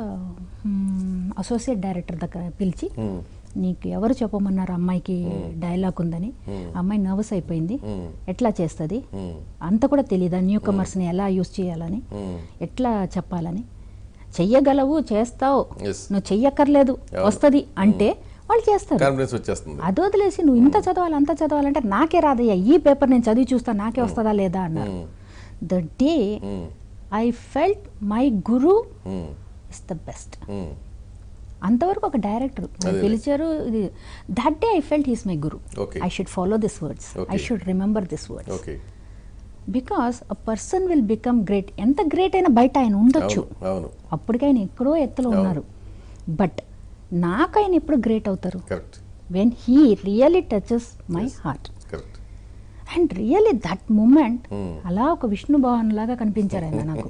అసోసియేట్ డైరెక్టర్ దగ్గర పిలిచి మ్మ్. నీకు ఎవరు చెప్పమన్నారు అమ్మాయికి డైలాగ్ ఉందని మ్మ్. అమ్మాయి నర్వస్ అయిపోయింది మ్మ్. ఎట్లా చేస్తుంది మ్మ్. అంత కూడా తెలియదా న్యూ కమర్స్ని ఎలా యూస్ చేయాలని మ్మ్. ఎట్లా చెప్పాలని చెయ్యగలవు చేస్తావు Yes. నువ్వు చెయ్యక్కర్లేదు వస్తుంది అంటే వాళ్ళు చేస్తారు కాన్ఫిడెన్స్ వచ్చేస్తుంది అది వదిలేసి నువ్వు ఇంత చదవాలి అంత చదవాలంటే నాకే రాదయ్యా ఈ పేపర్ నేను చదివి చూస్తా నాకే వస్తుందా లేదా అన్నారు the day hmm. I felt my guru hmm. Is the best మ్మ్. అంతవరకు ఒక డైరెక్టర్ పిలిచారు ఇది that day I felt he's my guru Okay. I should follow this words I Okay. Should remember this words okay because a person will become great ఎంత great అయినా బయట ఆయన ఉండొచ్చు అవును అవును అప్పటికైనా ఎక్కడో ఎత్తులో ఉన్నారు బట్ నాకైనా ఎప్పుడు గ్రేట్ అవుతారు correct when he really touches my heart correct and really that moment Hmm. అలా ఒక విష్ణు భవన్ లాగా కనిపించారు ఆయన నాకు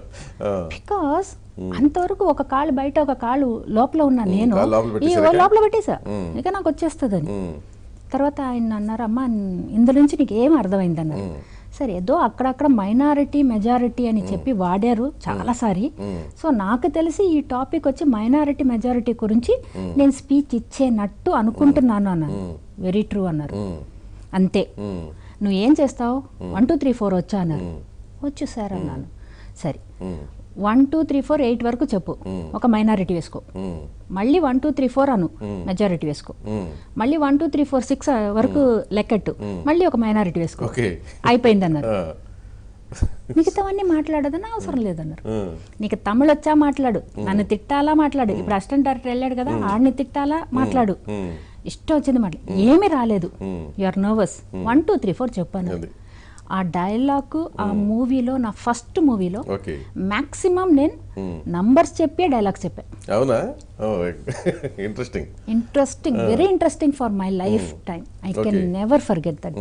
బికాస్ అంతవరకు ఒక కాళ్ళు బయట ఒక కాళ్ళు లోపల ఉన్న నేను కాళ్ళు లోపల ఈ పెట్టేశారా? లోపల పెట్టేశా Hmm. ఇక నాకు వచ్చేస్తుందని తర్వాత ఆయన అన్నారు అమ్మా ఇందులో నుంచి నీకు ఏం అర్థమైంది అన్నారు సరే ఏదో అక్కడక్కడ మైనారిటీ మెజారిటీ అని చెప్పి వాడారు చాలాసారి సో నాకు తెలిసి ఈ టాపిక్ వచ్చి మైనారిటీ మెజారిటీ గురించి నేను స్పీచ్ ఇచ్చేనట్టు అనుకుంటున్నాను అన్నాను వెరీ ట్రూ అన్నారు అంతే నువ్వు ఏం చేస్తావు వన్ టూ త్రీ ఫోర్ వచ్చా అన్నారు వచ్చు సార్ అన్నాను సరే one two three four eight వరకు చెప్పు ఒక మైనారిటీ వేసుకో మళ్ళీ వన్ టూ త్రీ ఫోర్ అను మెజారిటీ వేసుకో మళ్ళీ one two three four six వరకు లెక్కట్టు మళ్ళీ ఒక మైనారిటీ వేసుకో ఓకే అయిపోయింది అన్నారు మిగతావన్నీ మాట్లాడదని అవసరం లేదన్నారు నీకు తమిళ వచ్చా మాట్లాడు నన్ను తిట్టాలా మాట్లాడు ఇప్పుడు అసిస్టెంట్ డైరెక్టర్ వెళ్ళాడు కదా ఆడిని తిట్టాలా మాట్లాడు ఇష్టం వచ్చింది మాట్లాడు ఏమీ రాలేదు you are nervous one two three four చెప్పాను అది. ఆ డైలాగ్ ఆ మూవీలో నా ఫస్ట్ మూవీలో ఓకే మాక్సిమం నేను నంబర్స్ చెప్పే డైలాగ్స్ చెప్పా అవునా interesting interesting very interesting for my life time I can Okay. Never forget that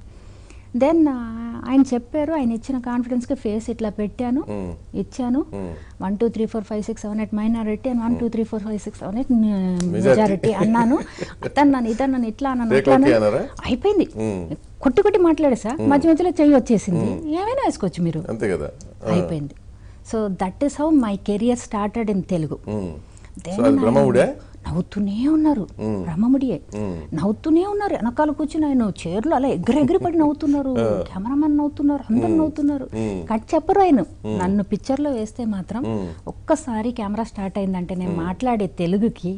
then ఆయన చెప్పారు ఆయన ఇచ్చిన కాన్ఫిడెన్స్కి ఫేస్ ఇట్లా పెట్టాను ఇచ్చాను one two three four five six seven eight minority and one two three four five six seven eight majority అన్నాను అతను నన్ను ఇతను నన్ను ఇట్లా అన్నాను Take అట్లా okay అన్నాను. అన్నారా? అయిపోయింది కొట్టి కొట్టి మాట్లాడేసా మధ్య మధ్యలో చెయ్యి వచ్చేసింది ఏమైనా వేసుకోవచ్చు మీరు అంతే కదా అయిపోయింది so that is how my career started in Telugu Then so అది I- బ్రహ్మముడే నవ్వుతూనే ఉన్నారు బ్రహ్మముడియే నవ్వుతూనే ఉన్నారు వెనకాల కూర్చుని ఆయన చైర్లో అలా ఎగిరి ఎగిరి పడి నవ్వుతున్నారు కెమెరామెన్ నవ్వుతున్నారు అందరు నవ్వుతున్నారు కట్ చెప్పరు ఆయన నన్ను పిక్చర్ లో వేస్తే మాత్రం ఒక్కసారి కెమెరా స్టార్ట్ అయిందంటే నేను మాట్లాడే తెలుగుకి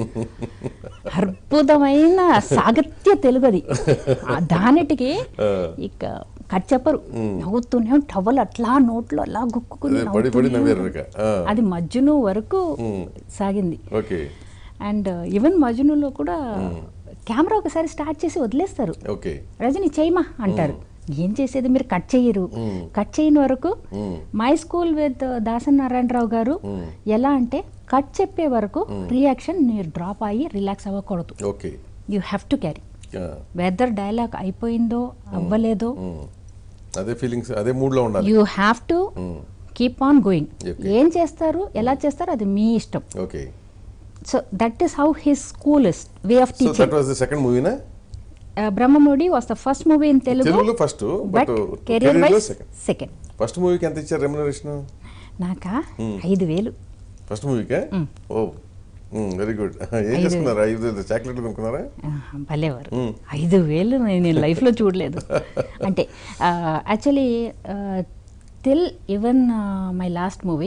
అద్భుతమైన సాగత్య తెలుగు అది ఆ దానిటికి ఇక కట్ చెప్పరు నవ్వుతూనే టవల్ అట్లా నోట్లో అలా గుక్కుకుని అదే పడి పడి నవ్వుతూనే నవ్వారు ఉన్నారు. ఇక. ఆ. అది మజ్జును వరకు సాగింది ఓకే అండ్ ఈవెన్ మజ్నులో కూడా కెమెరా ఒకసారి స్టార్ట్ చేసి వదిలేస్తారు ఓకే రజని చేయమా అంటారు ఏం చేసేది మీరు కట్ చేయరు కట్ చేయని వరకు my school with Dasan Narayana Rao garu ఎలా అంటే కట్ చెప్పే వరకు రియాక్షన్ మీరు డ్రాప్ అయ్యి రిలాక్స్ అవ్వకూడదు okay you have to carry whether dialogue అయిపోయిందో అవ్వలేదో అదే ఫీలింగ్స్ అదే మూడ్ లో ఉండాలి you have to keep on going Okay. ఏం చేస్తారు ఎలా చేస్తారు అది మీ ఇష్టం okay so that is how his school is way of so teaching that was the second మూవీనా Brahmamudi was the first movie in Telugu తెలుగులో first but but career career లో వైజ్ సెకండ్ సెకండ్ ఫస్ట్ మూవీకి ఎంత ఇచ్చారు రెమ్యునరేషన్ నాకా ఐదు వేలు first మూవీకే ఓ వెరీ గుడ్ ఏం ఐదు చేసుకున్నారా ఐదు చాక్లెట్లు కొనుక్కున్నారా ఆహా, భలేవారు ఐదు వేలు నేను లైఫ్లో చూడలేదు అంటే actually till even my last movie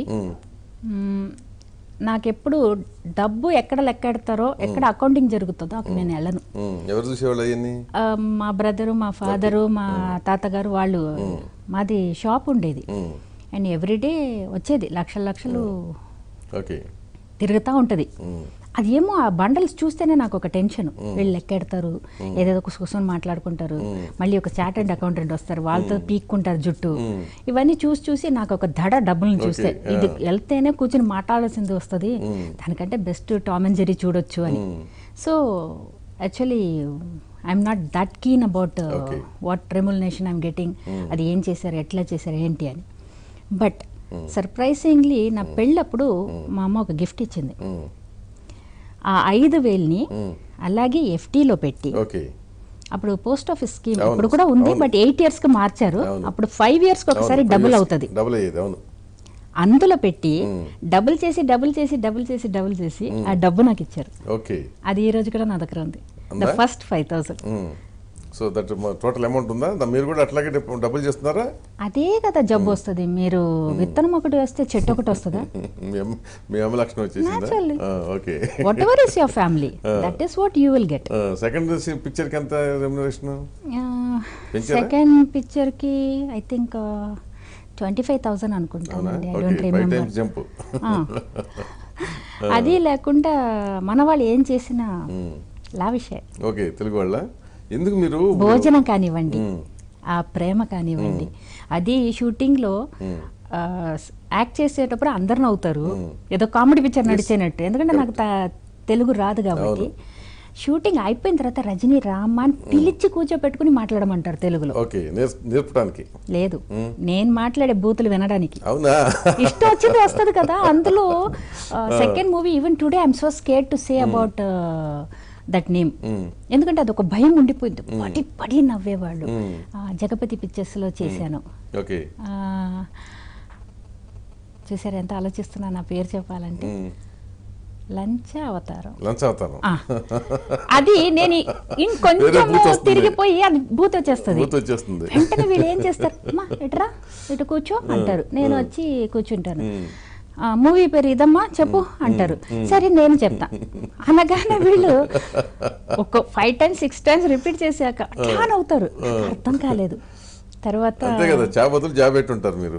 నాకెప్పుడు డబ్బు ఎక్కడ లెక్కెడతారో ఎక్కడ అకౌంటింగ్ జరుగుతుందో అక్కడ నేను వెళ్ళను మ్మ్. ఎవరు చూసేవాళ్ళు అవన్నీ ఆ, మా బ్రదరు మా ఫాదరు మా తాతగారు వాళ్ళు మాది షాప్ ఉండేది అండ్ ఎవ్రీడే వచ్చేది లక్షల లక్షలు ఓకే తిరుగుతూ ఉంటుంది అది ఏమో ఆ బండల్స్ చూస్తేనే నాకు ఒక టెన్షన్ వీళ్ళు లెక్కెడతారు ఏదేదో కూర్చొని మాట్లాడుకుంటారు మళ్ళీ ఒక చార్టెడ్ అకౌంటెంట్ వస్తారు వాళ్ళతో పీక్కుంటారు జుట్టు ఇవన్నీ చూసి చూసి నాకు ఒక దడ డబ్బులను చూస్తే ఇది వెళ్తేనే కూర్చొని మాట్లాడాల్సింది వస్తుంది దానికంటే బెస్ట్ టామ్ అండ్ జెరీ చూడొచ్చు అని so actually I'm not that keen about Okay. What remuneration I'm getting అది ఏం చేశారు ఎట్లా చేశారు ఏంటి అని బట్ సర్ప్రైజింగ్లీ నా పెళ్ళప్పుడు మా అమ్మ ఒక గిఫ్ట్ ఇచ్చింది మ్మ్. ఆ ఐదు వేల్ని అలాగే ఎఫ్టీలో పెట్టి ఓకే అప్పుడు పోస్ట్ ఆఫీస్ స్కీమ్ అవును, ఇప్పుడు కూడా ఉంది అవును. బట్ ఎయిట్ ఇయర్స్ కి మార్చారు అవును. అప్పుడు ఫైవ్ ఇయర్స్ కి ఒకసారి అవును, డబుల్ five years అవుతుంది డబుల్ అయ్యేది అవును అందులో పెట్టి డబుల్ చేసి డబుల్ చేసి డబుల్ చేసి డబుల్ చేసి ఆ డబ్బు నాకు ఇచ్చారు ఓకే అది ఈ రోజు కూడా నా దగ్గర ఉంది ద ఉందా? First five thousand hmm. So that total amount ఉందా దా- మీరు కూడా అట్లాగే డబ్బు- డబ్బులు చేస్తున్నారా అదే కదా జబ్బు వస్తుంది మీరు విత్తనం ఒకటి వేస్తే చెట్టు ఒకటి వస్తుందా మీ అమ్మ మీ అమ్మ లక్షణం వచ్చేసిందా Naturally. Okay whatever is your family that is what you will get second పిక్చర్కి ఎంత రెమ్యునరేషన్ పెంచారా? సెకండ్ పిక్చర్కి I think twenty five thousand అవునా అనుకుంటానండి I okay don't five remember times jump అది లేకుండా మన వాళ్ళు ఏం చేసినా లావిషే ఓకే తెలుగు వాళ్ళ ఎందుకు మీరు భోజనం కానివ్వండి మ్మ్. ఆ ప్రేమ కానివ్వండి అది షూటింగ్లో ఆ, స్- యాక్ట్ చేసేటప్పుడు అందరు నవ్వుతారు ఏదో కామెడీ పిక్చర్ నడిచేనట్టు ఎందుకంటే నాకు త- తెలుగు రాదు కాబట్టి షూటింగ్ అయిపోయిన తర్వాత రజనీ రామ్మ అని పిలిచి కూర్చోపెట్టుకుని మాట్లాడమంటారు తెలుగులో ఓకే నేర్చ- నేర్పడానికి లేదు నేను మాట్లాడే బూతులు వినడానికి అవునా ఇష్టం వచ్చింది వస్తుంది కదా అందులో second movie even today I'm so scare to say about that name ఎందుకంటే అది ఒక భయం ఉండిపోయింది పడి పడి నవ్వేవాళ్ళు ఆ, జగపతి పిక్చర్స్ లో చేశాను ఓకే ఆ, చూసారు ఎంత ఆలోచిస్తున్నా నా పేరు చెప్పాలంటే లంచ అవతారం లంచ్ అవుతాను ఆ. అది నేను వేరే ఇంకొంచెం బూత్ వస్తుంది. తిరిగిపోయి అది బూత్ వచ్చేస్తుంది గుర్తు వచ్చేస్తుంది వెంటనే వీళ్ళు ఏం చేస్తారు అమ్మా ఇటురా ఇటు కూర్చో అంటారు నేను వచ్చి కూర్చుంటాను ఆ, మూవీ పేరు ఇదమ్మా చెప్పు అంటారు సరే నేను చెప్తా అనగానే వీళ్ళు ఒక five times six times repeat చేశాక చాలా అవుతారు అర్థం కాలేదు తర్వాత అంతే కదా చా బదులు జాబ్ పెట్టుంటారు మీరు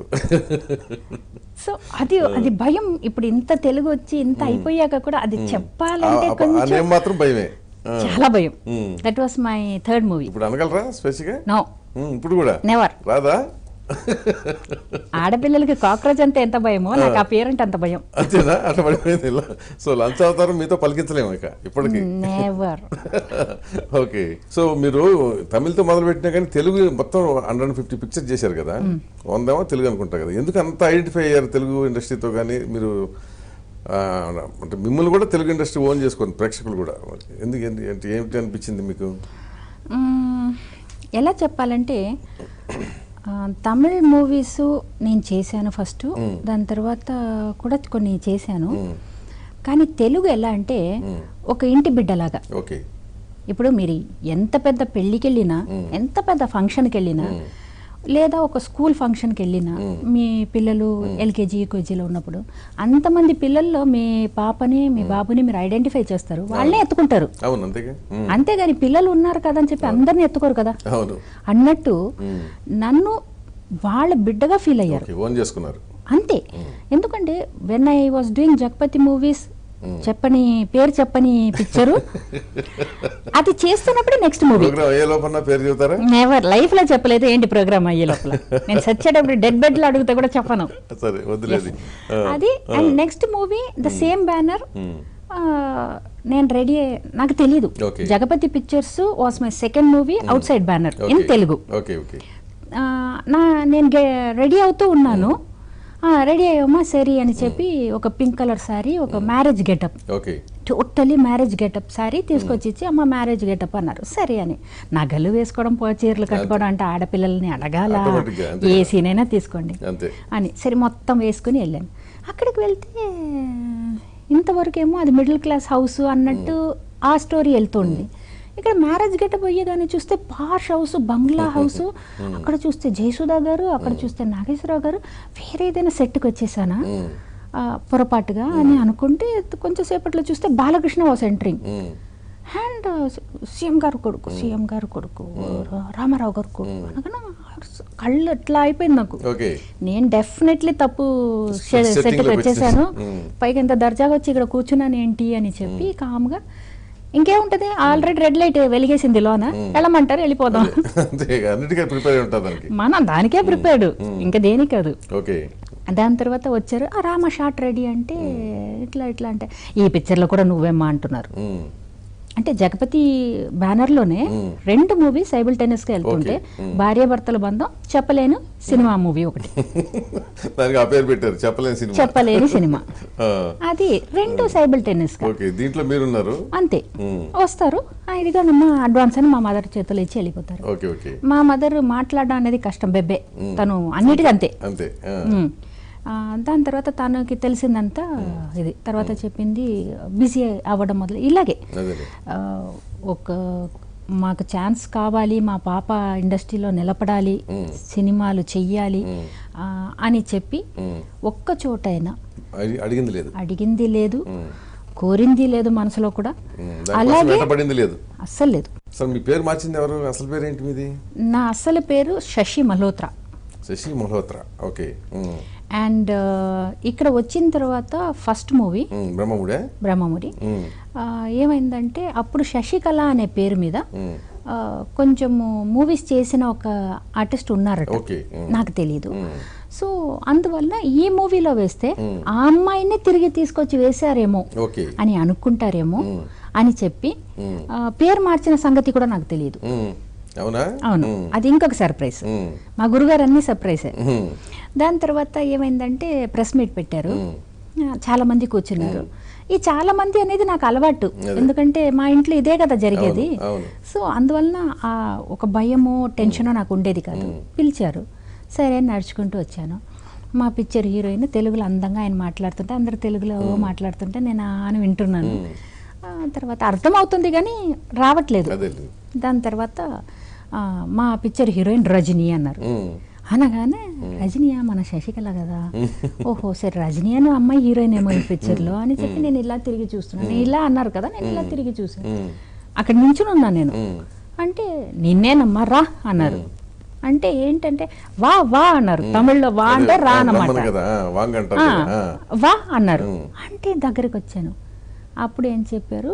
సో అది అది భయం ఇప్పుడు ఇంత తెలుగు వచ్చి ఇంత అయిపోయాక కూడా అది చెప్పాలంటే ఆ- ఆ కొంచెం నేమ్ మాత్రం భయమే ఆ. చాలా భయం మ్మ్. That was my third movie ఇప్పుడు అనగలరా స్పెషల్గా నో ఇప్పుడు కూడా నెవర్ రాదా ఆడపిల్లలకి కాక్రోచ్ అంటే ఎంత భయమో నాకు ఆ పేరంటే అంత భయం అంతేనా అట్లా పడిపోయింది ఇలా. సో లంచ్ అవతారం మీతో పలికించలేము ఇక ఇప్పటికి నెవర్ ఓకే సో మీరు తమిళ్తో మొదలు పెట్టినా కానీ తెలుగు మొత్తం హండ్రెడ్ ఫిఫ్టీ పిక్చర్ చేశారు కదా వందేమో తెలుగు అనుకుంటా కదా ఎందుకు అంత ఐడెంటిఫై అయ్యారు తెలుగు ఇండస్ట్రీతో కానీ మీరు ఆ, అంటే మిమ్మల్ని కూడా తెలుగు ఇండస్ట్రీ ఓన్ చేసుకోండి ప్రేక్షకులు కూడా ఎందుకు ఏంటి- ఏంటి ఏమిటి అనిపించింది మీకు మ్మ్. ఎలా చెప్పాలంటే ఆ, తమిళ్ మూవీస్ నేను చేశాను ఫస్ట్ దాని తర్వాత కూడా కొన్ని చేశాను కానీ తెలుగు ఎలా అంటే ఒక ఇంటి బిడ్డలాగా ఓకే ఇప్పుడు మీరు ఎంత పెద్ద పెళ్ళికి వెళ్ళినా ఎంత పెద్ద ఫంక్షన్కి వెళ్ళినా లేదా ఒక స్కూల్ ఫంక్షన్కి వెళ్ళినా మీ పిల్లలు ఎల్కేజీ యూకేజీలో ఉన్నప్పుడు అంతమంది పిల్లల్లో మీ పాపని మీ బాబుని మీరు ఐడెంటిఫై చేస్తారు వాళ్ళే ఎత్తుకుంటారు అవును అంతేగా ఉమ్, అంతేగాని పిల్లలు ఉన్నారు కదా అని చెప్పి అందరిని ఎత్తుకోరు కదా అవును అన్నట్టు నన్ను వాళ్ళ బిడ్డగా ఫీల్ అయ్యారు ఓకే ఓన్ చేసుకున్నారు అంతే ఎందుకంటే when I was doing Jagapathi movies చెప్పని పేరు చెప్పని పిక్చరు అది చేస్తున్నప్పుడు నెక్స్ట్ మూవీ ప్రోగ్రామ్ ఏ లోపల పేరు చెబుతారా నెవర్ లైఫ్ లో చెప్పలేదు ఏంటి ప్రోగ్రామ్ అయ్యే లోపల నేను చచ్చేటప్పుడు డెడ్ బెడ్ లో అడిగితే కూడా చెప్పను సరే వదిలేదు అది and next movie the same banner నేను రెడీ నాకు తెలీదు Okay. Jagapathi pictures was my second movie outside banner in Telugu okay okay ఆ, నా నేను రెడీ అవుతూ ఉన్నాను రెడీ అయ్యమ్మా సరే అని చెప్పి ఒక పింక్ కలర్ శారీ ఒక marriage getup okay totally marriage getup sari తీసుకొచ్చి ఇచ్చి అమ్మ మ్యారేజ్ గెటప్ అన్నారు సరే అని నగలు వేసుకోవడం పో చీరలు కట్టుకోవడం అంటే ఆడపిల్లల్ని అడగాల Automatic గా, అంతే ఏ కదా. సీన్ అయినా తీసుకోండి అంతే అని సరే మొత్తం వేసుకుని వెళ్ళాను అక్కడికి వెళ్తే ఇంతవరకు ఏమో అది మిడిల్ క్లాస్ హౌస్ అన్నట్టు ఆ స్టోరీ వెళ్తుంది ఇక్కడ మ్యారేజ్ గెట పోయేగానే చూస్తే పాష్ హౌస్ బంగ్లా హౌస్ అక్కడ చూస్తే జయసుధా గారు అక్కడ చూస్తే నాగేశ్వరరావు గారు వేరే ఏదైనా సెట్కి వచ్చేసానా ఉమ్, ఆ, పొరపాటుగా అని అనుకుంటే కొంచెం సేపట్లో చూస్తే Balakrishna was entering um, and CM garu కొడుకు సీఎం గారు కొడుకు రా- రామారావు గారు కొడుకు అనగానే కళ్ళు ఎట్లా అయిపోయింది నాకు ఓకే నేను డెఫినెట్లీ తప్పు Setting సెట్కి లోకి వచ్చేసాను వచ్చేసి. మ్మ్. పైకి ఎంత దర్జాగా వచ్చి ఇక్కడ కూర్చున్నాను ఏంటి అని చెప్పి కామ్గా ఇంకేముంటది ఆల్రెడీ రెడ్ లైట్ వెలిగేసింది లోన వెళ్ళమంటారు వెళ్ళిపోదాం అంతే అన్నిటికీ ప్రిపేర్ అయి ఉంటుంది దానికి మనం దానికే ప్రిపేర్డ్ ఇంకా దేనికి కాదు ఓకే దాని తర్వాత వచ్చారు "ఆ, రామ షార్ట్ రెడీ అంటే ఇట్లా ఇట్లా అంటే ఈ పిక్చర్లో కూడా నువ్వేమ్మా అంటున్నారు ఉమ్, అంటే జగపతి బ్యానర్లోనే రెండు మూవీ సైబుల్ టెన్నిస్గా వెళ్తుంటే భార్యాభర్తల బంధం చెప్పలేను సినిమా మూవీ ఒకటి దానికి ఆ పేరు పెట్టారు చెప్పలేని సినిమా చెప్పలేని సినిమా ఆ, అది రెండు సైబుల్ టెన్నిస్గా ఓకే దీంట్లో మీరున్నారు అంతే మ్మ్. వస్తారు "ఆ, ఇదిగోనమ్మా అడ్వాన్స్ అని మా మదర్ చేతులు ఇచ్చి వెళ్ళిపోతారు ఓకే ఓకే మా మదర్ మాట్లాడడం అనేది కష్టం బెబ్బే తను అన్నిటికీ అంతే అంతే ఆ, మ్మ్. ఆ, దాని తర్వాత తనకి తెలిసిందంతా ఇది తర్వాత చెప్పింది బిజీ అవ్వడం మొదలు ఇలాగే అదేలే ఆ, ఒక మాకు ఛాన్స్ కావాలి మా పాప ఇండస్ట్రీలో నిలబడాలి సినిమాలు చెయ్యాలి ఆ, అని చెప్పి ఒక్క చోటైనా అడి- అడిగింది లేదు అడిగింది లేదు కోరింది లేదు మనసులో కూడా ఉమ్, దానికోసం అలాగే వెంటబడింది లేదు అస్సలు లేదు అసలు మీ పేరు మార్చింది ఎవరు అసలు పేరు ఏంటి మీది నా అసలు పేరు Shashi Malhotra Shashi Malhotra okay um, and ఇక్కడ వచ్చిన తర్వాత ఫస్ట్ మూవీ ఉమ్, బ్రహ్మముడే బ్రహ్మమురి ఉమ్, ఆ, ఏమైందంటే అప్పుడు శశికళ అనే పేరు మీద ఉమ్, ఆ, కొంచెము మూవీస్ చేసిన ఒక ఆర్టిస్ట్ ఉన్నారట ఓకే ఉమ్, నాకు తెలియదు ఉమ్, సో అందువల్ల ఈ మూవీలో వేస్తే ఆ అమ్మాయినే తిరిగి తీసుకొచ్చి వేశారేమో ఓకే అని అనుకుంటారేమో ఉమ్, అని చెప్పి ఉమ్, ఆ, పేరు మార్చిన సంగతి కూడా నాకు తెలియదు ఉమ్, అవునా అవును ఉమ్, అది ఇంకొక సర్ప్రైజ్ ఉమ్, మా గురుగారు అన్ని సర్ప్రైజే ఉమ్, దాని తర్వాత ఏమైందంటే ప్రెస్ మీట్ పెట్టారు ఉమ్, ఆ, చాలా మంది కూర్చున్నారు ఈ చాలా మంది అనేది నాకు అలవాటు అదే. ఎందుకంటే మా ఇంట్లో ఇదే కదా జరిగేది అవును, అవును. సో అందువలన ఆ ఒక భయమో టెన్షనో నాకు ఉండేది కాదు పిలిచారు సరే అని నడుచుకుంటూ వచ్చాను మా పిక్చర్ హీరోయిన్ తెలుగులో అందంగా ఆయన మాట్లాడుతుంటే అందరు తెలుగులో మాట్లాడుతుంటే నేను ఆ అని వింటున్నాను ఆ, తర్వాత అర్థమవుతుంది కానీ రావట్లేదు అదే దాని తర్వాత ఆ, మా పిక్చర్ హీరోయిన్ రజనీ అన్నారు ఉమ్, అనగానే రజనీయా మన శశికళ కదా ఓహో సరే రజనీ అని అమ్మాయి హీరోయిన్ ఏమో ఈ పిక్చర్లో అని చెప్పి నేను ఇలా తిరిగి చూస్తున్నాను నేను ఇలా అన్నారు కదా నేను ఇలా తిరిగి చూసాను ఉమ్, అక్కడ నించుని ఉన్నా నేను ఉమ్, అంటే నిన్నేనమ్మా రా అన్నారు అంటే ఏంటంటే వా వా అన్నారు తమిళ్లో వా అంటే అదే, రా రమ్మను అన్నమాట కదా వాంగ్ అంటారు ఆ, కదా ఆ, వా అన్నారు అంటే దగ్గరికి వచ్చాను అప్పుడు ఏం చెప్పారు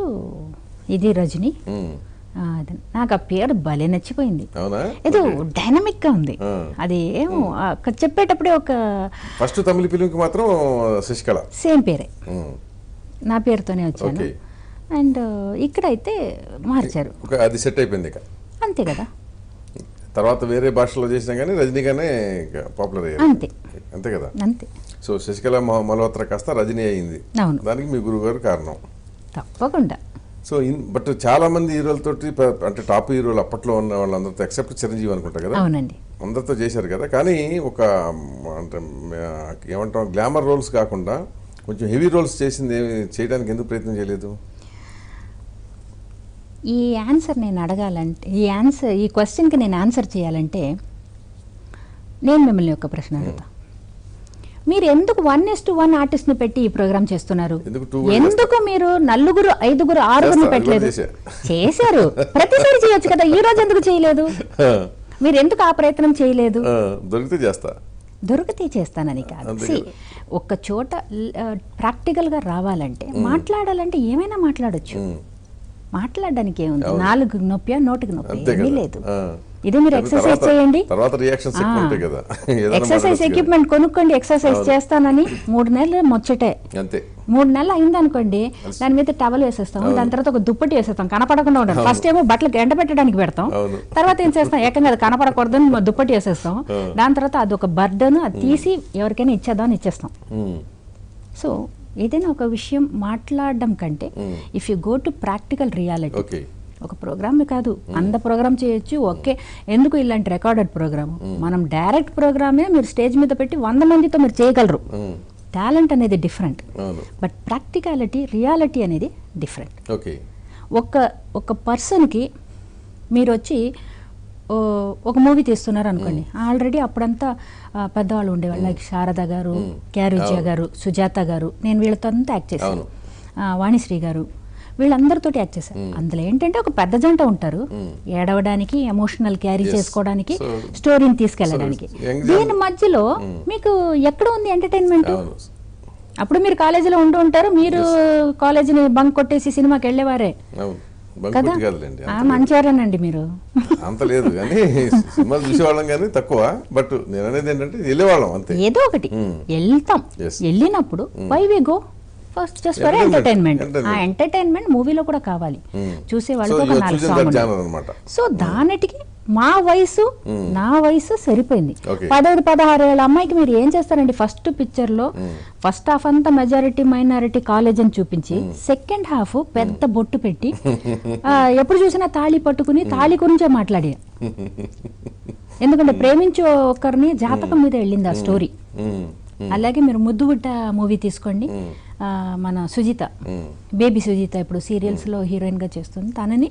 ఇది రజని ఉమ్, ఆ, అది. నాకు ఆ పేరు భలే నచ్చిపోయింది అవునా ఏదో డైనమిక్ గా ఉంది ఆ. అది ఏమో ఆ, ఒక చెప్పేటప్పుడే ఒక ఫస్ట్ తమిళ ఫిలింకి మాత్రం శశికళ సేమ్ పేరే ఉమ్, నా పేరుతోనే వచ్చాను ఓకే. అండ్ ఇక్కడైతే మార్చారు ఒక అది సెట్ అయిపోయింది ఇక అంతే కదా తర్వాత వేరే భాషలో చేసినా కానీ రజనీగానే పాపులర్ అయ్యారు అంతే అంతే కదా అంతే సో శశికళ మహ- మల్హోత్రా కాస్త రజనీ అయింది అవును దానికి మీ గురువు గారు కారణం తప్పకుండా సో ఇన్ బట్ చాలా మంది హీరోలతోటి ప- అంటే టాప్ హీరోలు అప్పట్లో ఉన్న వాళ్ళందరితో ఎక్సెప్ట్ చిరంజీవి అనుకుంటా కదా అవునండి అందరితో చేశారు కదా కానీ ఒక మ, అంటే మ, ఏమంటాం గ్లామర్ రోల్స్ కాకుండా కొంచెం హెవీ రోల్స్ చేసింది ఏమి- చేయడానికి ఎందుకు ప్రయత్నం చేయలేదు ఈ ఆన్సర్ నేను అడగాలంటే ఈ ఆన్సర్ ఈ క్వశ్చన్కి నేను ఆన్సర్ చేయాలంటే నేను మిమ్మల్ని ఒక ప్రశ్న అడుగుతా మీరు ఎందుకు వన్ ఎస్ టు వన్ ఆర్టిస్ట్ని పెట్టి ఈ ప్రోగ్రామ్ చేస్తున్నారు ఎందుకు two కూడా ఎందుకు మీరు నలుగురు ఐదుగురు ఆరుగురిని చేస్తా, అది కూడా పెట్టలేదు చేశారు ప్రతిసారి చేయొచ్చు కదా ఈ రోజు ఎందుకు చేయలేదు మీరు ఎందుకు ఆ ప్రయత్నం చేయలేదు ఆ, దొరికితే చేస్తా దొరికితే చేస్తానని కాదు అంతే See, కదా. ఒక్క చోట ప్రాక్టికల్గా రావాలంటే మాట్లాడాలంటే ఏమైనా మాట్లాడొచ్చు ఉమ్. మాట్లాడడానికి ఏముంది అవును. నాలుగు నొప్పి నోటికి నొప్పి అంతే ఏమీ కదా లేదు ఆ. ఇదే మీరు కానీ ఎక్సర్సైజ్ తర్వాత- చేయండి తర్వాత రియాక్షన్స్ ఎక్కువ ఉంటాయి కదా ఏదైనా ఎక్సర్సైజ్ మాట్లాడొచ్చు కదా. ఎక్విప్మెంట్ కొనుక్కోండి ఎక్సర్సైజ్ చేస్తానని మూడు నెలలు ముచ్చటే అంతే మూడు నెలలు అయిందనుకోండి దాని మీద టవల్ వేసేస్తాం దాని తర్వాత ఒక దుప్పటి వేసేస్తాం కనపడకుండా ఉండదు ఫస్ట్ ఏమో బట్టలు ఎండ పెట్టడానికి పెడతాం అవును. తర్వాత ఏం చేస్తాం ఏకంగా అది కనపడకూడదని మా దుప్పటి వేసేస్తాం దాని తర్వాత అది ఒక బర్డన్ అది తీసి ఎవరికైనా ఇచ్చేద్దాం అని ఇచ్చేస్తాం ఉమ్. సో ఏదైనా ఒక విషయం మాట్లాడడం కంటే if you go to practical reality okay ఒక ప్రోగ్రామ్ కాదు అంత ప్రోగ్రామ్ చేయొచ్చు ఓకే ఎందుకు ఇలాంటి రికార్డెడ్ ప్రోగ్రామ్ మనం డైరెక్ట్ ప్రోగ్రామే మీరు స్టేజ్ మీద పెట్టి వంద మందితో మీరు చేయగలరు ఉమ్. టాలెంట్ అనేది డిఫరెంట్ అవును బట్ ప్రాక్టికాలిటీ రియాలిటీ అనేది డిఫరెంట్ ఓకే ఒక ఒక పర్సన్కి మీరు వచ్చి ఓ, ఒక మూవీ తీస్తున్నారు అనుకోండి ఆల్రెడీ అప్పుడంతా ఆ, పెద్దవాళ్ళు ఉండేవాళ్ళు లైక్ శారద గారు క్యారుజ్య గారు సుజాత గారు నేను వీళ్ళతో అంతా యాక్ట్ చేశాను అవును. ఆ, వాణిశ్రీ గారు వీళ్ళందరితోటి యాక్ట్ చేశారు అందులో ఏంటంటే ఒక పెద్ద జంట ఉంటారు ఏడవడానికి ఎమోషనల్ క్యారీ Yes. చేసుకోవడానికి So- స్టోరీని తీసుకెళ్ళడానికి So, young దీని మధ్యలో మీకు ఎక్కడ ఉంది ఎంటర్టైన్మెంట్ అవును అప్పుడు మీరు కాలేజీలో ఉంటూ ఉంటారు మీరు కాలేజీని బంక్ కొట్టేసి సినిమాకి వెళ్ళేవారే అవును కదా బంకుటి కాదులేండి ఆ, అంత లేదు. మంచివారేనండి మీరు అంత లేదు కానీ సినిమాలు చూసేవాళ్ళం కానీ తక్కువ బట్ నేను అనేది ఏంటంటే వెళ్ళేవాళ్ళం అంతే ఏదో ఒకటి Hmm. వెళ్తాం Yes. వెళ్ళినప్పుడు why we go first just for Entertainment. Entertainment ఆ Entertainment. ఎంటర్టైన్మెంట్ మూవీలో కూడా కావాలి చూసే సో వాళ్ళకి ఒక నాలుగు చూసిన సాంగ్ జానర్ అనమాట సో దానిటికి మా వయసు నా వయసు సరిపోయింది Okay. పదహైదు పదహారు ఏళ్ళ అమ్మాయికి మీరు ఏం చేస్తారండి ఫస్ట్ పిక్చర్ లో ఫస్ట్ హాఫ్ అంతా మెజారిటీ మైనారిటీ కాలేజ్ అని చూపించి సెకండ్ హాఫ్ పెద్ద బొట్టు పెట్టి ఆ, ఎప్పుడు చూసినా తాళి పట్టుకుని తాళి గురించే మాట్లాడి ఎందుకంటే ప్రేమించే ఒకరిని జాతకం మీద వెళ్ళింది ఆ స్టోరీ ఉమ్, అలాగే మీరు ముద్దుగుట్ట మూవీ తీసుకోండి ఆ, మన సుజిత బేబీ సుజిత ఇప్పుడు సీరియల్స్లో హీరోయిన్గా చేస్తుంది తనని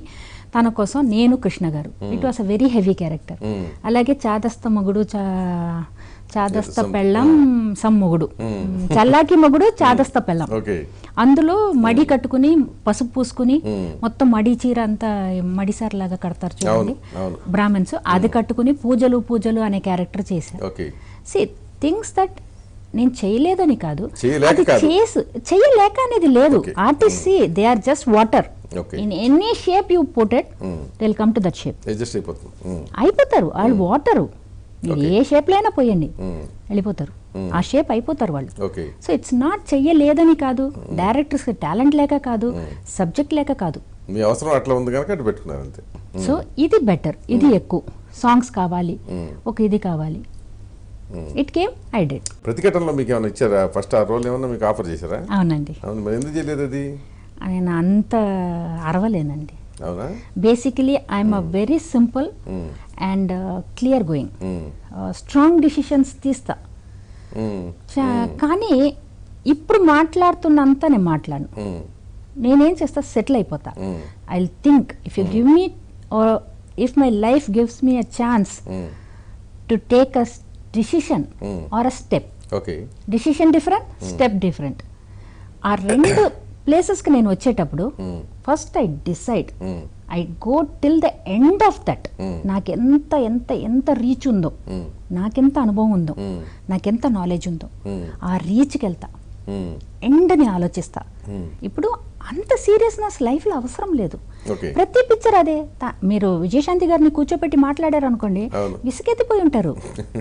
తన కోసం నేను Krishna garu it was a very heavy character మ్మ్. అలాగే చాదస్త మొగుడు చా చాదస్త సం- పెళ్ళం సమ్మొగుడు చల్లాకి మొగుడు చాదస్త పెళ్ళం ఓకే అందులో మడి కట్టుకుని పసుపు పూసుకుని మ్మ్. మొత్తం మడి చీర అంతా మడిసార్ లాగా కడతారు చూడండి అవును, అవును. బ్రాహ్మణ్స్ అది కట్టుకుని పూజలు పూజలు అనే క్యారెక్టర్ చేశారు ఓకే సి థింగ్స్ దట్ నేను చేయలేదని కాదు చేయలేక అది కాదు. చేసు చేయలేక అనేది లేదు Okay. Artist see they are just water Okay. In any shape you put it Mm. Will come to that shape adjust అయిపోతుంది ఉమ్, అయిపోతారు వాళ్ళు వాటరు మీరు Okay. ఏ షేప్లో అయినా పోయండి ఉమ్, వెళ్ళిపోతారు Mm. ఆ షేప్ అయిపోతారు వాళ్ళు ఓకే సో ఇట్స్ నాట్ చెయ్యలేదని కాదు డైరెక్టర్స్ టాలెంట్ లేక కాదు సబ్జెక్ట్ లేక కాదు మీ అవసరం అట్లా ఉంది కనుక అటు పెట్టుకున్నారు అంతే సో ఇది బెటర్ ఇది ఎక్కువ సాంగ్స్ కావాలి Mm. ఒక ఇది కావాలి ఇట్ కేమ్ ఐ డెడ్ ప్రతిఘటనలో మీకు ఏమైనా ఇచ్చారా ఫస్ట్ ఆ రోల్ ఏమన్నా మీకు ఆఫర్ చేశారా అవునండి అవును మరి ఎందుకు చేయలేదు అది నేను అంత అరవలేనండి అవునా basically I'm a very simple um, and clear going um, strong decisions తీస్తా ఉమ్, చా- కానీ ఇప్పుడు మాట్లాడుతున్నంత నేను మాట్లాడను ఉమ్, నేనేం చేస్తా సెటిల్ అయిపోతా um, I think if you give me or if my life gives me a chance um, to take a decision Mm. Or a step okay decision different step different ఆ రెండు ప్లేసెస్కి నేను వచ్చేటప్పుడు um, first I decide um, I go till the end of that Mm. నాకెంత ఎంత ఎంత reach ఉందో ఉమ్, నాకెంత అనుభవం ఉందో ఉమ్, నాకెంత నాలెడ్జ్ ఉందో ఉమ్, ఆ రీచ్కి వెళ్తా ఉమ్, ఎండ్ని ఆలోచిస్తా ఉమ్, ఇప్పుడు అంత సీరియస్నెస్ లైఫ్లో అవసరం లేదు ఓకే ప్రతి పిక్చర్ అదే తా- మీరు విజయశాంతి గారిని కూర్చోపెట్టి మాట్లాడారు అనుకోండి అవును. విసుగెత్తిపోయి ఉంటారు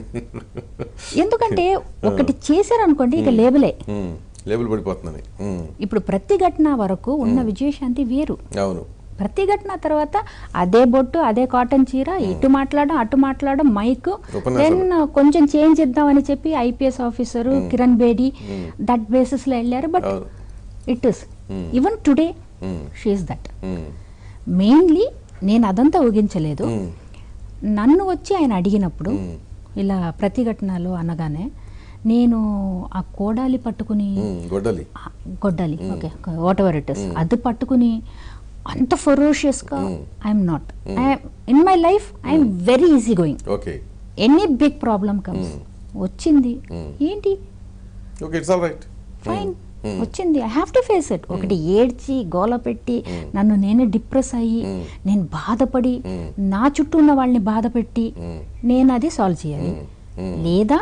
ఎందుకంటే ఒకటి చేశారు అనుకోండి ఇక లేబులే ఉమ్, లేబుల్ పడిపోతుందని ఉమ్, ఇప్పుడు ప్రతి ఘటన వరకు ఉన్న విజయశాంతి వేరు అవును ప్రతి ఘటన తర్వాత అదే బొట్టు అదే కాటన్ చీర ఇటు మాట్లాడడం అటు మాట్లాడడం మైక్ ఉపన్యాసాలు. దెన్ కొంచెం చేంజ్ ఇద్దామని చెప్పి IPS officer Kiran Bedi that basis లో వెళ్ళారు బట్ అవును it is even today um, she is that um, mainly నేను అదంతా ఊహించలేదు ఉమ్, నన్ను వచ్చి ఆయన అడిగినప్పుడు ఉమ్, ఇలా ప్రతిఘటనలు అనగానే నేను ఆ కోడాలి పట్టుకుని ఉమ్, గొడ్డలి ఆ, గొడ్డాలి okay whatever it is అది పట్టుకుని అంత ఫొరోషియస్గా I'm not in my life I'm very easy going okay any big problem comes వచ్చింది ఏంటి okay it's all right fine వచ్చింది I have to face it ఒకటి ఏడ్చి గోల పెట్టి నన్ను నేనే డిప్రెస్ అయ్యి నేను బాధపడి నా చుట్టూ ఉన్న వాళ్ళని బాధపెట్టి నేను అది సాల్వ్ చేయాలి లేదా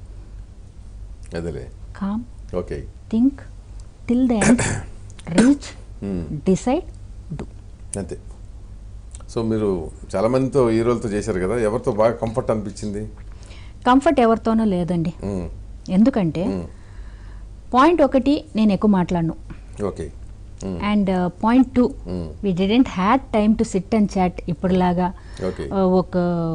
అదేలే calm okay think till the end reach decide do అంతే సో మీరు చాలా మందితో హీరోలతో చేశారు కదా ఎవరితో బాగా కంఫర్ట్ అనిపించింది కంఫర్ట్ ఎవరితోనూ లేదండి ఉమ్, ఎందుకంటే పాయింట్ ఒకటి నేను ఎక్కువ మాట్లాడను okay um, and point two Mm. We didn't had time to sit and chat ఇప్పుడులాగా ఓకే ఆ, ఒక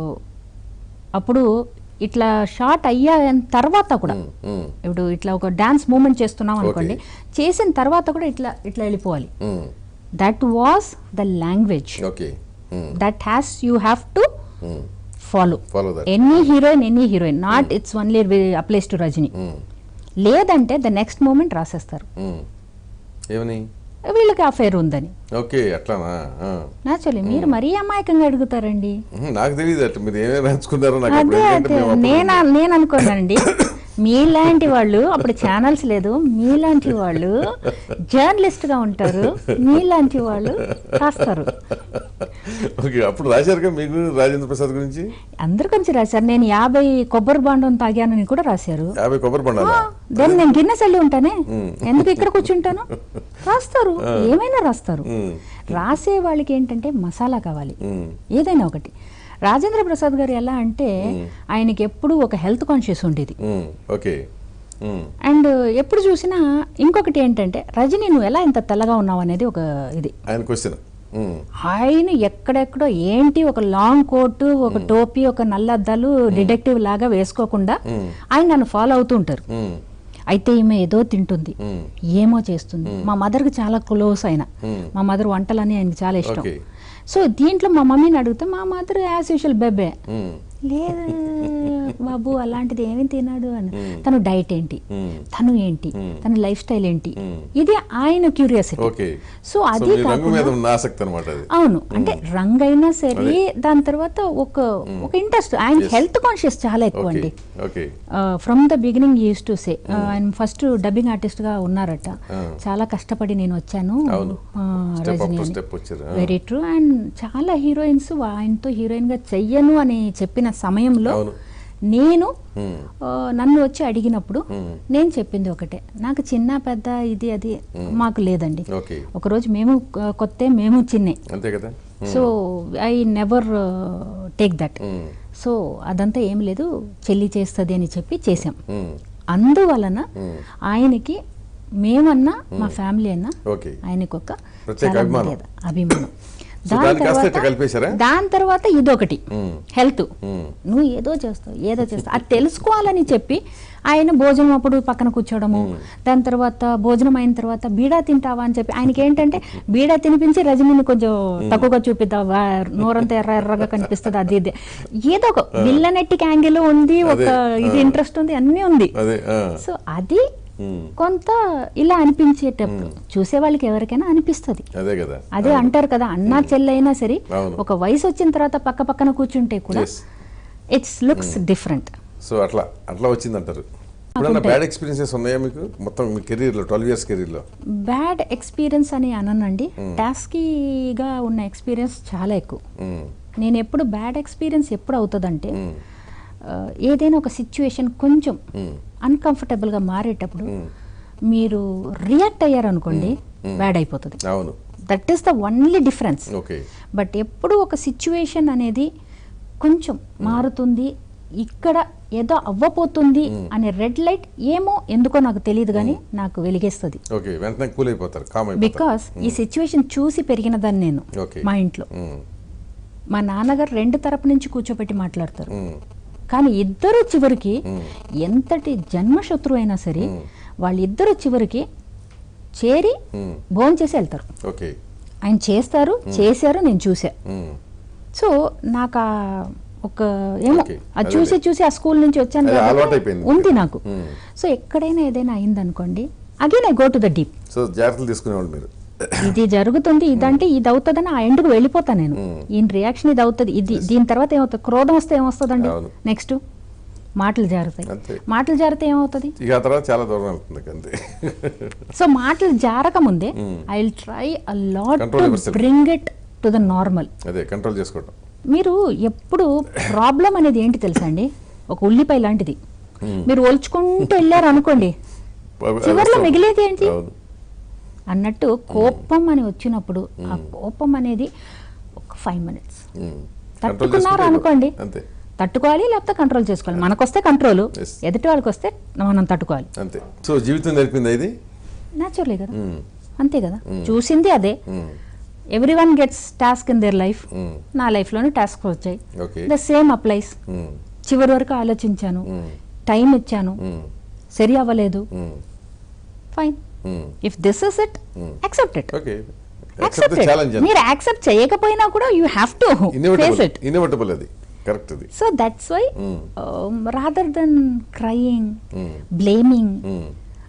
అప్పుడు ఇట్లా షార్ట్ అయ్యా తర్వాత కూడా ఉమ్, ఉమ్, ఇప్పుడు ఇట్లా ఒక డాన్స్ మూమెంట్ చేస్తున్నాం అనుకోండి చేసిన తర్వాత కూడా ఇట్లా ఇట్లా వెళ్ళిపోవాలి um, that was the language okay um, that has you have to um, follow follow that any heroine any heroine not it's only applies to Rajini um, లేదంటే ద నెక్స్ట్ మూమెంట్ రాసేస్తారు ఉమ్. ఏమని వీళ్ళకి అఫేర్ ఉందని ఓకే అట్లానా ఆ. Naturally మీరు మరీ అమాయకంగా అడుగుతారండి ఉహు, నాకు తెలియదు అట్లా మీరు ఏమేమి రాసుకున్నారో నాకు అప్పుడు అదే ఎందుకంటే అదే మేము అప్పుడు- నేను నేను అనుకున్నానండి మీలాంటి వాళ్ళు అప్పుడు ఛానల్స్ లేదు మీలాంటి వాళ్ళు జర్నలిస్ట్ గా ఉంటారు మీలాంటి వాళ్ళు రాస్తారు ఓకే అప్పుడు రాశారుగా మీకు రాజేంద్ర ప్రసాద్ గురించి అందరు కొంచెం రాశారు నేను యాభై కొబ్బరి బాండం తాగానని కూడా రాశారు యాభై కొబ్బరి బండాలా దెన్ నేను గిన్నెస్ వెళ్ళి ఉంటానే ఎందుకు ఇక్కడ కూర్చుంటాను రాస్తారు ఏమైనా రాస్తారు ఉమ్, రాసే వాళ్ళకి ఏంటంటే మసాలా కావాలి ఉమ్, ఏదైనా ఒకటి రాజేంద్ర ప్రసాద్ గారు ఎలా అంటే ఆయనకి ఎప్పుడు ఒక హెల్త్ కాన్షియస్ ఉండేది ఉమ్, ఓకే ఉమ్, అండ్ ఎప్పుడు చూసినా ఇంకొకటి ఏంటంటే రజని నువ్వు ఎలా ఇంత తెల్లగా ఉన్నావు అనేది ఒక ఇది ఆయన క్వశ్చన్ ఉమ్, ఆయన ఎక్కడెక్కడో ఏంటి ఒక లాంగ్ కోటు ఒక టోపీ ఒక నల్లద్దాలు డిటెక్టివ్ లాగా వేసుకోకుండా ఆయన నన్ను ఫాలో అవుతూ ఉంటారు ఉమ్, అయితే ఈమె ఏదో తింటుంది ఉమ్, ఏమో చేస్తుంది మా మదర్కి చాలా క్లోజ్ అయిన Hmm. మా మదర్ వంటలని ఆయనకి చాలా ఇష్టం ఓకే సో దీంట్లో మా మమ్మీని అడిగితే మా మదర్ యాజ్ యూజువల్ బెబే ఉమ్, లేదు బాబు అలాంటిది ఏమి తినాడు అని తను డైట్ ఏంటి మ్మ్. తను ఏంటి మ్మ్. తన లైఫ్ స్టైల్ ఏంటి మ్మ్. ఇది ఆయన క్యూరియాసిటీ ఓకే సో అది మీ రంగు మీద కాకుండా ఉన్న ఆసక్తి అనమాట అది అవును అంటే రంగు అయినా సరే దాని తర్వాత ఒక ఒక ఇంట్రెస్ట్ ఆయన Yes. హెల్త్ కాన్షియస్ చాలా ఎక్కువ ఓకే అండి okay from the beginning used to say ఆయన ఫస్ట్ డబ్బింగ్ ఆర్టిస్ట్ గా ఉన్నారట Ah. చాలా కష్టపడి నేను వచ్చాను అవును. ఆ, Step up రజనీ to అని. step వచ్చారు. Ah. వెరీ ట్రూ అండ్ చాలా హీరోయిన్స్ ఆయనతో హీరోయిన్ గా చెయ్యను అని చెప్పిన సమయంలో అవును. నేను మ్మ్. ఆ, నన్ను వచ్చి అడిగినప్పుడు మ్మ్. నేను చెప్పింది ఒకటే నాకు చిన్న పెద్ద ఇది అది మాకు లేదండి ఓకే ఒకరోజు మేము ఆ, కొత్తే మేము చిన్నే అంతే కదా so I never take that మ్మ్. సో అదంతా ఏం లేదు చెల్లి చేస్తుంది అని చెప్పి చేసాం మ్మ్. అందువలన మ్మ్. ఆయనకి మేమన్నా మా ఫ్యామిలీ అన్నా ఓకే ఆయనకి ఒక ప్రత్యేక చాలా అభిమానం. మర్యాద, అభిమానం సో దాన్ని కాస్త ఇట్లా కలిపేశారా? దాని తర్వాత ఇదొకటి మ్మ్. హెల్త్ మ్మ్. నువ్వు ఏదో చేస్తావు ఏదో చేస్తావు అది తెలుసుకోవాలని చెప్పి ఆయన భోజనం అప్పుడు పక్కన కూర్చోవడము దాని తర్వాత భోజనం అయిన తర్వాత బీడా తింటావా అని చెప్పి ఆయనకి ఏంటంటే బీడా తినిపించి రజనీని కొంచెం తక్కువగా చూపిద్దావా నోరంతా ఎర్ర ఎర్రగా కనిపిస్తుంది అది ఇది ఏదో ఒక విల్లనెట్టిక్ యాంగిల్ ఉంది ఒక అదే, ఇది ఆ. ఇంట్రెస్ట్ ఉంది అన్నీ ఉంది అదే ఆ. సో అది మ్మ్. కొంత ఇలా అనిపించేటప్పుడు చూసే వాళ్ళకి ఎవరికైనా అనిపిస్తుంది అదే కదా అదే అంటారు కదా అన్నా చెల్లైనా సరే అవును. ఒక వయసు వచ్చిన తర్వాత పక్క పక్కన కూర్చుంటే కూడా Yes. It's looks different so అట్లా అట్లా వచ్చిందంటారు ఇప్పుడన్నా బ్యాడ్ ఎక్స్పీరియన్సెస్ ఉన్నాయా మీకు మొత్తం మీ కెరీర్లో ట్వెల్వ్ ఇయర్స్ కెరీర్లో బ్యాడ్ ఎక్స్పీరియన్స్ అని అననండి టాస్కీగా ఉన్న ఎక్స్పీరియన్స్ చాలా ఎక్కువ నేను ఎప్పుడు బ్యాడ్ ఎక్స్పీరియన్స్ ఎప్పుడు అవుతుందంటే ఆ, ఏదైనా ఒక సిచ్యువేషన్ కొంచెం అన్కంఫర్టబుల్గా మారేటప్పుడు మీరు రియాక్ట్ అయ్యారనుకోండి బ్యాడ్ అయిపోతుంది అవును that is the only difference okay but ఎప్పుడు ఒక సిచ్యువేషన్ అనేది కొంచెం మారుతుంది ఇక్కడ ఏదో అవ్వపోతుంది అనే రెడ్ లైట్ ఏమో ఎందుకో నాకు తెలియదు కానీ నాకు వెలిగేస్తుంది ఓకే వెంటనే కూల్ అయిపోతారు కామ్ అయిపోతారు బికాస్ ఈ సిచ్యువేషన్ చూసి పెరిగిన దాన్ని నేను Okay. మా ఇంట్లో మ్మ్. మా నాన్నగారు రెండు తరపు నుంచి కూర్చోబెట్టి మాట్లాడతారు మ్మ్. కానీ ఇద్దరు చివరికి ఎంతటి జన్మశత్రు అయినా సరే వాళ్ళిద్దరు చివరికి చేరి మ్మ్. భోజనం చేసి వెళ్తారు ఓకే ఆయన చేస్తారు చేశారు నేను చూసా మ్మ్. సో నాకు ఆ ఒక ఏమో Okay. అది అదే చూసి అదే. చూసి ఆ స్కూల్ నుంచి వచ్చాను అదే కాబట్టి అలవాటైపోయింది. ఉంది నాకు మ్మ్. సో ఎక్కడైనా ఏదైనా అయిందనుకోండి again I go to the deep so జాగ్రత్తలు తీసుకునేవాళ్ళు మీరు ఇది జరుగుతుంది ఇదంటే ఇది అవుతుందని ఆ ఎండ్కు వెళ్ళిపోతా నేను ఈయన రియాక్షన్ ఇది అవుతుంది ఇది దీని తర్వాత ఏమవుతుంది క్రోధం వస్తే ఏమొస్తుందండి అవును. నెక్స్ట్ మాటలు జారుతాయి అంతే. మాటలు జారితే ఏమవుతుంది ఇక ఆ తర్వాత చాలా దూరం వెళ్తుంది అంతే సో మాటలు జారక ముందే I will try a lot Control to yourself. Bring it to the normal అదే కంట్రోల్ చేసుకోవటం మీరు ఎప్పుడు ప్రాబ్లం అనేది ఏంటి తెలుసా అండి ఒక ఉల్లిపాయ లాంటిది మీరు ఒలుచుకుంటూ వెళ్ళారు అనుకోండి చివర్లో మిగిలేది ఏంటి? అవును అన్నట్టు కోపం అని వచ్చినప్పుడు ఆ కోపం అనేది ఒక ఫైవ్ మినిట్స్ మ్మ్. Control తట్టుకున్నారు చేసుకుంటే అనుకోండి అంతే తట్టుకోవాలి లేకపోతే కంట్రోల్ చేసుకోవాలి మనకొస్తే కంట్రోల్ Yes. ఎదుటి వాళ్ళకి వస్తే మనం తట్టుకోవాలి అంతే సో జీవితం నేర్పింది ఇది న్యాచురలే కదా మ్మ్. అంతే కదా చూసింది అదే మ్మ్. Everyone gets task in their life మ్మ్. నా లైఫ్లోనే టాస్క్ వచ్చాయి ఓకే ద సేమ్ అప్లైస్ మ్మ్. చివరి వరకు ఆలోచించాను మ్మ్. టైం ఇచ్చాను మ్మ్. సరి అవ్వలేదు మ్మ్. ఫైన్ మ్మ్. If this is it accept it okay accept challenge మీరు యాక్సెప్ట్ చేయకపోయినా కూడా you have to face inevitable it inevitable అది కరెక్ట్ అది so that's why rather than crying మ్మ్. బ్లేమింగ్ మ్మ్.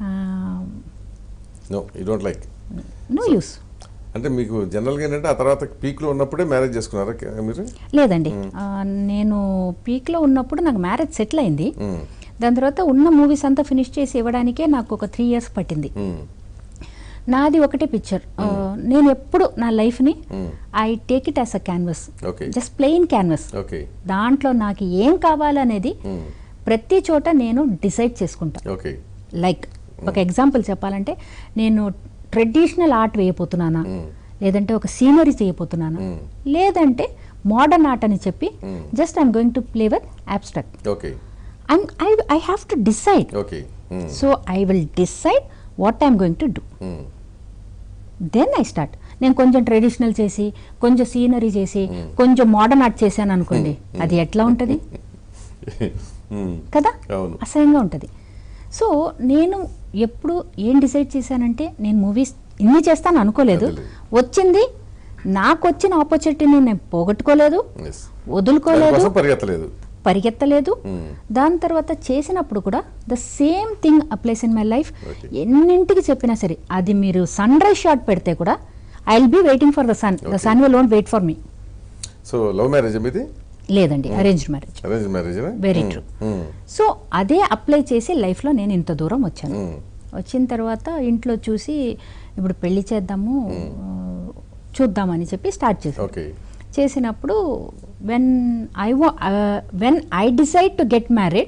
No you don't like no use అంటే మీకు జనరల్గా ఏంటంటే ఆ తర్వాత పీక్లో ఉన్నప్పుడే మ్యారేజ్ చేసుకున్నారా కే- మీరు లేదండి ఆ, నేను పీక్లో ఉన్నప్పుడు నాకు మ్యారేజ్ సెటిల్ అయింది మ్మ్. దాని తర్వాత ఉన్న మూవీస్ అంతా ఫినిష్ చేసి ఇవ్వడానికే నాకు ఒక త్రీ ఇయర్స్ పట్టింది మ్మ్. నాది ఒకటే పిక్చర్ నేను ఎప్పుడు నా లైఫ్ని మ్మ్. I take it as a canvas Okay. Just plain canvas okay దాంట్లో నాకు ఏం కావాలనేది మ్మ్. ప్రతి చోట నేను డిసైడ్ చేసుకుంటా ఓకే లైక్ ఒక ఎగ్జాంపుల్ చెప్పాలంటే నేను ట్రెడిషనల్ ఆర్ట్ వేయబోతున్నానా మ్మ్. లేదంటే ఒక సీనరీ చేయబోతున్నానా మ్మ్. లేదంటే మోడర్న్ ఆర్ట్ అని చెప్పి మ్మ్. Just I'm going to play with abstract okay and I I have to decide okay మ్మ్. So I will decide what I'm going to do మ్మ్. దెన్ ఐ స్టార్ట్ నేను కొంచెం ట్రెడిషనల్ చేసి కొంచెం సీనరీ చేసి కొంచెం మోడర్న్ ఆర్ట్ చేశాను అనుకోండి అది ఎట్లా ఉంటుంది మ్మ్. కదా అవును అసహ్యంగా ఉంటుంది సో నేను ఎప్పుడు ఏం డిసైడ్ చేశానంటే నేను మూవీస్ ఇన్ని చేస్తాను అనుకోలేదు అదేలే. వచ్చింది నాకు వచ్చిన ఆపర్చునిటీని నేను పోగొట్టుకోలేదు Yes. వదులుకోలేదు దానికోసం పరిగెత్తలేదు పరిగెత్తలేదు Hmm. దాని తర్వాత చేసినప్పుడు కూడా the same thing applies in my life Okay. ఎన్నింటికి చెప్పినా సరే అది మీరు సన్ రైజ్ షాట్ పెడితే కూడా I will be waiting for the sun the Okay. Sun will won't wait for me so love marriage మీది లేదండి arranged marriage arrange marriage Very true. So అదే అప్లై చేసి లైఫ్లో నేను ఇంత దూరం వచ్చాను Hmm. వచ్చిన తర్వాత ఇంట్లో చూసి ఇప్పుడు పెళ్లి చేద్దాము ఆ, చూద్దామని చెప్పి స్టార్ట్ చేశాను ఓకే చేసినప్పుడు when I when I decide to get married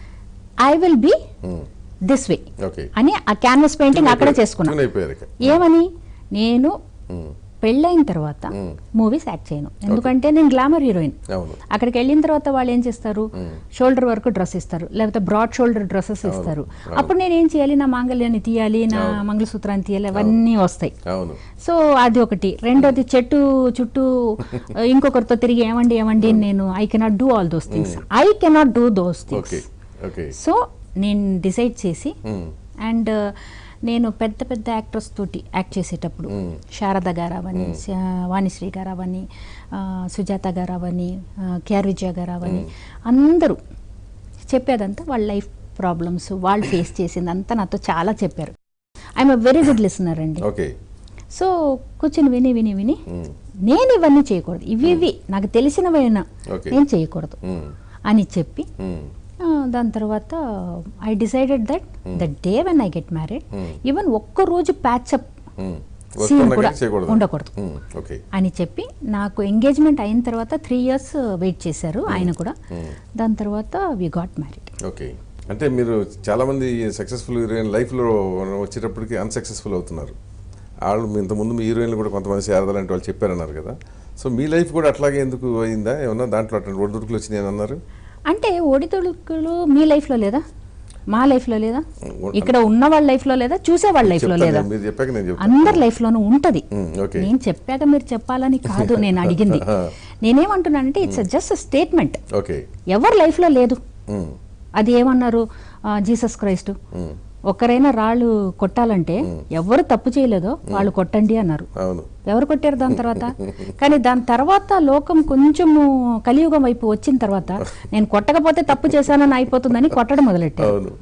I will be this way okay అని ఆ క్యాన్వస్ పెయింటింగ్ అక్కడే చేసుకున్నా అయిపోయారు ఇక. ఏమని నేను Hmm. పెళ్ళైన తర్వాత Hmm. మూవీస్ యాక్ట్ చేయను ఎందుకంటే నేను గ్లామర్ హీరోయిన్ అవును అక్కడికి వెళ్ళిన తర్వాత వాళ్ళు ఏం చేస్తారు షోల్డర్ వరకు డ్రెస్ ఇస్తారు లేకపోతే బ్రాడ్ షోల్డర్ డ్రెస్సెస్ ఇస్తారు అవును. అప్పుడు నేను ఏం చేయాలి నా మాంగళ్యాన్ని తీయాలి నా మంగళసూత్రాన్ని తీయాలి అవన్నీ వస్తాయి అవును సో అది ఒకటి రెండోది చెట్టు చుట్టూ ఆ, ఇంకొకరితో తిరిగి ఏమండి ఏమండి అని నేను I cannot do all those things I cannot do those things okay okay so నేను డిసైడ్ చేసి Hmm. అండ్ నేను పెద్ద పెద్ద యాక్టర్స్ తోటి యాక్ట్ చేసేటప్పుడు Mm. శారద గారు అవని శా- వాణిశ్రీ గారు అవని ఆ, సుజాత గారు అవని ఆ, కేఆర్ విజయ గారు అవని అందరూ చెప్పేదంతా వాళ్ళ లైఫ్ ప్రాబ్లమ్స్ వాళ్ళు ఫేస్ చేసిందంతా నాతో చాలా చెప్పారు ఐఎమ్ వెరీ గుడ్ లిసనర్ అండి ఓకే సో కూర్చొని విని విని విని Hmm. నేను ఇవన్నీ చేయకూడదు ఇవి ఇవి నాకు తెలిసినవైనా Okay. నేను చేయకూడదు Hmm. అని చెప్పి Hmm. ఆ, దాని తర్వాత I decided that the day when I get married Hmm. Even ఒక్క రోజు ప్యాచప్ Hmm. Scene వస్తున్నా కూడా కానీ చేయకూడదు ఉండకూడదు. Hmm. ఓకే అని చెప్పి నాకు ఎంగేజ్మెంట్ అయిన తర్వాత త్రీ ఇయర్స్ వెయిట్ చేశారు ఆయన కూడా Hmm. దాని తర్వాత వి గాట్ మ్యారీడ్ ఓకే అంటే మీరు చాలా మంది సక్సెస్ఫుల్ హీరోయిన్ లైఫ్లో వచ్చేటప్పటికి అన్సక్సెస్ఫుల్ అవుతున్నారు వాళ్ళు మీ ఇంతకుముందు మీ హీరోయిన్లు కూడా కొంతమంది శారద లాంటి వాళ్ళు చెప్పారన్నారు కదా సో మీ లైఫ్ కూడా అట్లాగే ఎందుకు అయిందా ఏమన్నా దాంట్లో అటువంటి ఒడిదుడుకులు వచ్చినాయి అని అన్నారు అంటే ఒడితొడుకులు మీ లైఫ్లో లేదా మా లైఫ్లో లేదా ఉ- ఇక్కడ ఉన్న వాళ్ళ లైఫ్లో లేదా చూసే వాళ్ళ లైఫ్లో చెప్తాను లేదా నేను, మీరు చెప్పాక నేను చెప్తాను అందరి లైఫ్లోనూ ఉంటది Hmm. ఓకే నేను చెప్పాక మీరు చెప్పాలని కాదు నేను అడిగింది నేనేమంటున్నానంటే ఇట్స్ జస్ట్ స్టేట్మెంట్ ఓకే ఎవరి లైఫ్లో లేదు Hmm. అది ఏమన్నారు ఆ, జీసస్ క్రైస్ట్ Hmm. ఒక్కరైనా రాళ్ళు కొట్టాలంటే ఎవరు తప్పు చేయలేదో వాళ్ళు కొట్టండి అన్నారు అవును ఎవరు కొట్టారు దాని తర్వాత కానీ దాని తర్వాత లోకం కొంచెము కలియుగం వైపు వచ్చిన తర్వాత నేను కొట్టకపోతే తప్పు చేశానని అయిపోతుందని కొట్టడం మొదలెట్టారు అవును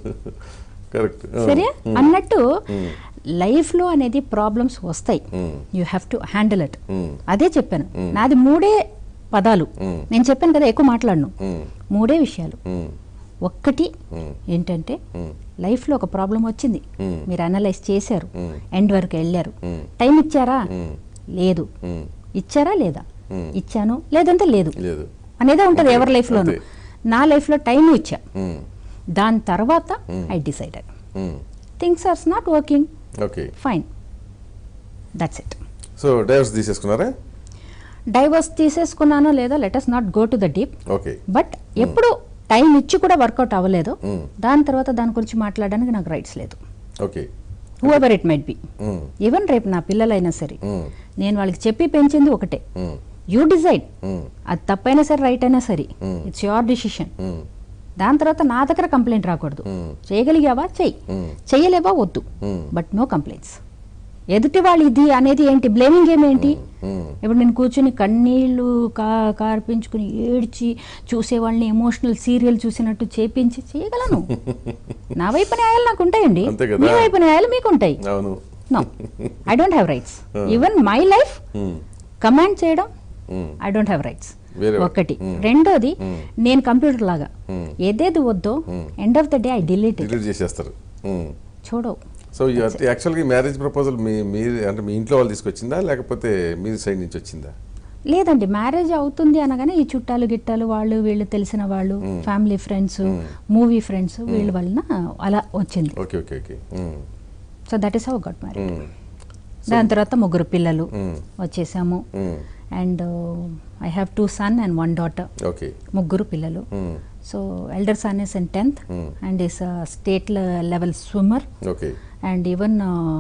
కరెక్ట్ సరే అన్నట్టు లైఫ్ లో అనేది ప్రాబ్లమ్స్ వస్తాయి Hmm. You have to handle it Hmm. అదే చెప్పాను నాది మూడే పదాలు Hmm. నేను చెప్పాను కదా ఎక్కువ మాట్లాడను Hmm. మూడే విషయాలు Hmm. ఒక్కటి Hmm. ఏంటంటే Hmm. లైఫ్లో ఒక ప్రాబ్లం వచ్చింది Hmm. మీరు అనలైజ్ చేశారు Hmm. ఎండ్ వరకు వెళ్ళారు Hmm. టైం ఇచ్చారా Hmm. లేదు Hmm. ఇచ్చారా లేదా Hmm. ఇచ్చాను లేదంటే లేదు లేదు అనేదే ఉంటుంది అంతే, ఎవరి లైఫ్లోనూ అంతే. నా లైఫ్లో టైం ఇచ్చా Hmm. దాని తర్వాత Hmm. I decided Hmm. Things are not working okay fine that's it so divorce తీసేసుకున్నారా డైవర్స్ తీసేసుకున్నానో లేదో let's not go to the deep okay but ఎప్పుడు టైం ఇచ్చి కూడా వర్కౌట్ అవ్వలేదు Hmm. దాని తర్వాత దాని గురించి మాట్లాడడానికి నాకు రైట్స్ లేదు okay whoever it might be Hmm. Even రేపు నా పిల్లలైనా సరే Hmm. నేను వాళ్ళకి చెప్పి పెంచింది ఒకటే Hmm. You decide Hmm. అది తప్పైనా సరే రైట్ అయినా సరే Hmm. It's your decision Hmm. దాని తర్వాత నా దగ్గర కంప్లైంట్ రాకూడదు Hmm. చేయగలిగావా చెయ్యి Hmm. చెయ్యలేవా వద్దు Hmm. బట్ నో కంప్లైంట్స్ ఎదుటి వాళ్ళు ఇది అనేది ఏంటి బ్లేమింగ్ గేమ్ ఏంటి Hmm. ఇప్పుడు నేను కూర్చుని కన్నీళ్లు కా కార్పించుకుని ఏడ్చి చూసే వాళ్ళని ఎమోషనల్ సీరియల్ చూసినట్టు చేపించి చేయగలను నా వైపు న్యాయాలు నాకు ఉంటాయండి అంతే కదా. మీ వైపు న్యాయాలు మీకు ఉంటాయి అవును no I don't have rights even my life Hmm. Command చేయడం Hmm. I don't have rights వేరే వా- ఒకటి Hmm. రెండోది Hmm. నేను కంప్యూటర్ లాగా Hmm. ఏదేది వద్దో Hmm. End of the day I delete delete చేసేస్తారు Hmm. చూడవు సో యాక్చువల్గా మ్యారేజ్ ప్రపోజల్ మీ మీరు అంటే మీ ఇంట్లో వాళ్ళు తీసుకొచ్చిందా లేకపోతే మీ సైడ్ నుంచి వచ్చిందా లేదండి మ్యారేజ్ అవుతుంది అనగానే ఈ చుట్టాలు గిట్టాలు వాళ్ళు వీళ్ళు తెలిసిన వాళ్ళు Hmm. Family friends Hmm. Movie friends వీళ్ళ వలన అలా వచ్చింది okay okay okay Hmm. So that is how got marriage Hmm. దాని తర్వాత ముగ్గురు పిల్లలు Hmm. వచ్చేసాము Hmm. And I have two son and one daughter okay ముగ్గురు పిల్లలు Hmm. So elder son is in tenth Hmm. And is state level swimmer okay and even